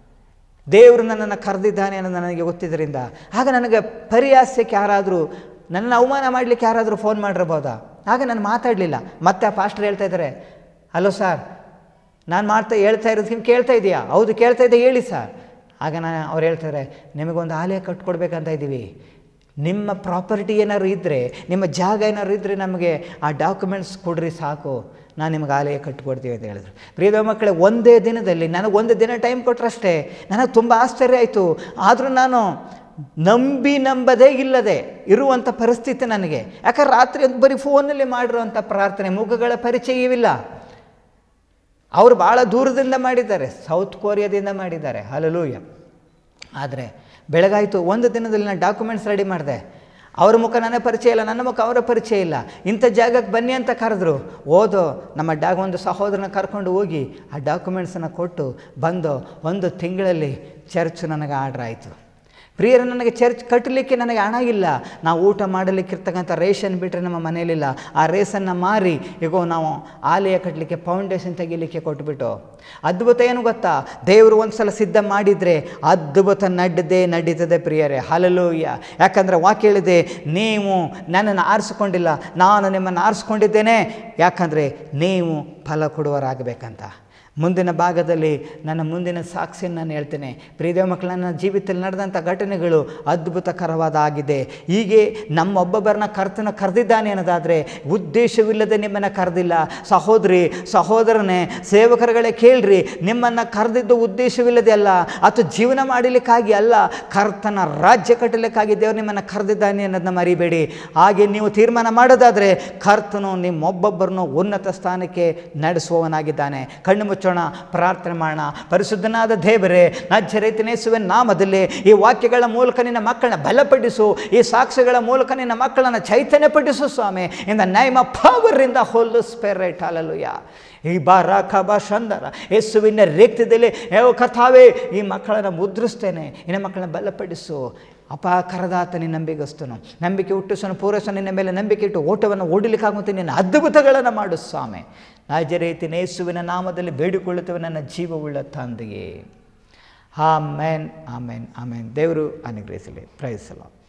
ದೇವರು ನನ್ನನ್ನು ಕರೆದಿದ್ದಾನೆ ಅನ್ನೋದು ನನಗೆ ಗೊತ್ತಿದ್ದರಿಂದ ಆಗ ನನಗೆ ಪರಿಹಾಸ್ಯಕ್ಕೆ ಯಾರಾದರೂ ನನ್ನನ್ನು ಅವಮಾನ ಮಾಡಲಿಕ್ಕೆ ಯಾರಾದರೂ ಫೋನ್ ಮಾಡಿರ್ಬೋದಾ ಆಗ ನಾನು ಮಾತಾಡಲಿಲ್ಲ ಮತ್ತೆ ಆ ಪಾಸ್ಟರ್ ಹೇಳ್ತಾ ಇದ್ದಾರೆ ಹಲೋ ಸರ್ ನಾನು ಮಾಡ್ತಾ ಹೇಳ್ತಾ ಇರೋದು ನೀವು ಕೇಳ್ತಾ ಇದೆಯಾ ಹೌದು ಕೇಳ್ತಾ ಇದ್ದೆ ಹೇಳಿ ಸರ್ ಆಗ ನಾನು ಅವ್ರು ಹೇಳ್ತಾರೆ ನಿಮಗೊಂದು ಆಲಯ ಕಟ್ಕೊಡ್ಬೇಕಂತ ಇದ್ದೀವಿ ನಿಮ್ಮ ಪ್ರಾಪರ್ಟಿ ಏನಾದ್ರು ಇದ್ದರೆ ನಿಮ್ಮ ಜಾಗ ಏನಾದ್ರು ಇದ್ದರೆ ನಮಗೆ ಆ ಡಾಕ್ಯುಮೆಂಟ್ಸ್ ಕೊಡ್ರಿ ಸಾಕು ನಾನು ನಿಮ್ಗೆ ಆಲಯ ಕಟ್ಟಿಕೊಡ್ತೀವಿ ಅಂತ ಹೇಳಿದ್ರು ಪ್ರಿಯದ ಮಕ್ಕಳೇ ಒಂದೇ ದಿನದಲ್ಲಿ ನನಗೆ ಒಂದು ದಿನ ಟೈಮ್ ಕೊಟ್ಟರಷ್ಟೇ ನನಗೆ ತುಂಬ ಆಶ್ಚರ್ಯ ಆಯಿತು ಆದರೂ ನಾನು ನಂಬಿ ನಂಬದೇ ಇಲ್ಲದೆ ಇರುವಂಥ ಪರಿಸ್ಥಿತಿ ನನಗೆ ಯಾಕಂದ್ರೆ ರಾತ್ರಿ ಒಂದು ಬರೀ ಫೋನಲ್ಲಿ ಮಾಡಿರುವಂಥ ಪ್ರಾರ್ಥನೆ ಮುಖಗಳ ಪರಿಚಯವಿಲ್ಲ ಅವರು ಭಾಳ ದೂರದಿಂದ ಮಾಡಿದ್ದಾರೆ ಸೌತ್ ಕೊರಿಯಾದಿಂದ ಮಾಡಿದ್ದಾರೆ ಹಲಲೂಯ ಆದರೆ ಬೆಳಗಾಯಿತು ಒಂದು ದಿನದಲ್ಲಿ ನಾನು ಡಾಕ್ಯುಮೆಂಟ್ಸ್ ರೆಡಿ ಮಾಡಿದೆ ಅವ್ರ ಮುಖ ನನ್ನ ಪರಿಚಯ ಇಲ್ಲ ನನ್ನ ಮುಖ ಅವರ ಪರಿಚಯ ಇಲ್ಲ ಇಂಥ ಜಾಗಕ್ಕೆ ಬನ್ನಿ ಅಂತ ಕರೆದ್ರು ಓದೋ ನಮ್ಮ ಡಾಗ್ ಒಂದು ಸಹೋದರನ ಕರ್ಕೊಂಡು ಹೋಗಿ ಆ ಡಾಕ್ಯುಮೆಂಟ್ಸನ್ನು ಕೊಟ್ಟು ಬಂದು ಒಂದು ತಿಂಗಳಲ್ಲಿ ಚರ್ಚ್ ನನಗೆ ಆರ್ಡ್ರ್ ಆಯಿತು ಪ್ರಿಯರ ನನಗೆ ಚರ್ಚ್ ಕಟ್ಟಲಿಕ್ಕೆ ನನಗೆ ಹಣ ಇಲ್ಲ ನಾವು ಊಟ ಮಾಡಲಿಕ್ಕಿರ್ತಕ್ಕಂಥ ರೇಷನ್ ಬಿಟ್ಟರೆ ನಮ್ಮ ಮನೆಯಲ್ಲಿಲ್ಲ ಆ ರೇಸನ್ನು ಮಾರಿ ಈಗ ನಾವು ಆಲಯ ಕಟ್ಟಲಿಕ್ಕೆ ಫೌಂಡೇಶನ್ ತೆಗಿಲಿಕ್ಕೆ ಕೊಟ್ಬಿಟ್ಟು ಅದ್ಭುತ ಏನು ಗೊತ್ತಾ ದೇವರು ಒಂದು ಸಲ ಸಿದ್ಧ ಮಾಡಿದರೆ ಅದ್ಭುತ ನಡ್ಡದೆ ನಡೀತದೆ ಪ್ರಿಯರೇ ಹಲಲೂಯ್ಯ ಯಾಕಂದರೆ ವಾಕ್ಯ ಹೇಳಿದೆ ನೀವು ನನ್ನನ್ನು ಆರಿಸ್ಕೊಂಡಿಲ್ಲ ನಾನು ನಿಮ್ಮನ್ನು ಆರಿಸ್ಕೊಂಡಿದ್ದೇನೆ ಯಾಕಂದರೆ ನೀವು ಫಲ ಕೊಡುವರಾಗಬೇಕಂತ ಮುಂದಿನ ಭಾಗದಲ್ಲಿ ನನ್ನ ಮುಂದಿನ ಸಾಕ್ಷಿಯನ್ನು ನಾನು ಹೇಳ್ತೇನೆ ಪ್ರೀತಿಯ ಮಕ್ಕಳು ನನ್ನ ಜೀವಿತದಲ್ಲಿ ನಡೆದಂಥ ಘಟನೆಗಳು ಅದ್ಭುತಕರವಾದ ಆಗಿದೆ ಹೀಗೆ ನಮ್ಮೊಬ್ಬೊಬ್ಬರನ್ನ ಕರ್ತನ ಕರೆದಿದ್ದಾನೆ ಅನ್ನೋದಾದರೆ ಉದ್ದೇಶವಿಲ್ಲದೆ ನಿಮ್ಮನ್ನು ಕರೆದಿಲ್ಲ ಸಹೋದರಿ ಸಹೋದರನೇ ಸೇವಕರುಗಳೇ ಕೇಳ್ರಿ ನಿಮ್ಮನ್ನು ಕರೆದಿದ್ದು ಉದ್ದೇಶವಿಲ್ಲದೆ ಅಲ್ಲ ಅಥವಾ ಜೀವನ ಮಾಡಲಿಕ್ಕಾಗಿ ಅಲ್ಲ ಕರ್ತನ ರಾಜ್ಯ ಕಟ್ಟಲಿಕ್ಕಾಗಿ ದೇವರು ನಿಮ್ಮನ್ನು ಕರೆದಿದ್ದಾನೆ ಅನ್ನೋದನ್ನ ಮರಿಬೇಡಿ ಹಾಗೆ ನೀವು ತೀರ್ಮಾನ ಮಾಡೋದಾದರೆ ಕರ್ತನು ನಿಮ್ಮೊಬ್ಬೊಬ್ಬರನ್ನು ಉನ್ನತ ಸ್ಥಾನಕ್ಕೆ ನಡೆಸುವವನಾಗಿದ್ದಾನೆ ಕಣ್ಣು ಮುಚ್ಚೋಣ ಪ್ರಾರ್ಥನೆ ಮಾಡೋಣ ಪರಿಶುದ್ಧನಾದ ದೇವರೇ ನಜ್ಜರೇತಿನೇಸುವ ನಾಮದಲ್ಲಿ ಈ ವಾಕ್ಯಗಳ ಮೂಲಕ ನಿನ್ನ ಮಕ್ಕಳನ್ನ ಬಲಪಡಿಸು ಈ ಸಾಕ್ಷ್ಯಗಳ ಮೂಲಕ ನಿನ್ನ ಮಕ್ಕಳನ್ನು ಚೈತನ್ಯಪಡಿಸು ಸ್ವಾಮಿ in the name of power in the holy spirit hallelujah ಈ ಬಾರ ಕಬ ಶಂದರ ಯೇಸುವಿನ ರೇಕ್ತದಲ್ಲಿ ಯಾವ ಕಥಾವೇ ಈ ಮಕ್ಕಳನ್ನು ಮುದ್ರಿಸ್ತೇನೆ ಇನ್ನ ಮಕ್ಕಳನ್ನ ಬಲಪಡಿಸು ಅಪ ಕರದಾತನಿ ನಂಬಿಗಸ್ತನು ನಂಬಿಕೆ ಹುಟ್ಟಿಸನು ಪೂರೈಸನು ನಿನ್ನ ಮೇಲೆ ನಂಬಿಕೆ ಇಟ್ಟು ಓಟವನ್ನು ಓಡಲಿಕ್ಕಾಗುವಂತೆ ನಿನ್ನ ಅದ್ಭುತಗಳನ್ನು ಮಾಡು ಸ್ವಾಮಿ ನಾಜರೇತಿ ನೇಸುವಿನ ನಾಮದಲ್ಲಿ ಬೇಡಿಕೊಳ್ಳುತ್ತೇವೆ ನನ್ನ ಜೀವವುಳ್ಳ ತಂದೆಯೇ ಆಮೇನ್ ಆಮೇನ್ ಆಮೇನ್ ದೇವರು ಅನುಗ್ರಹಿಸಲಿ ಪ್ರಯತ್ನಿಸಲ್ಲ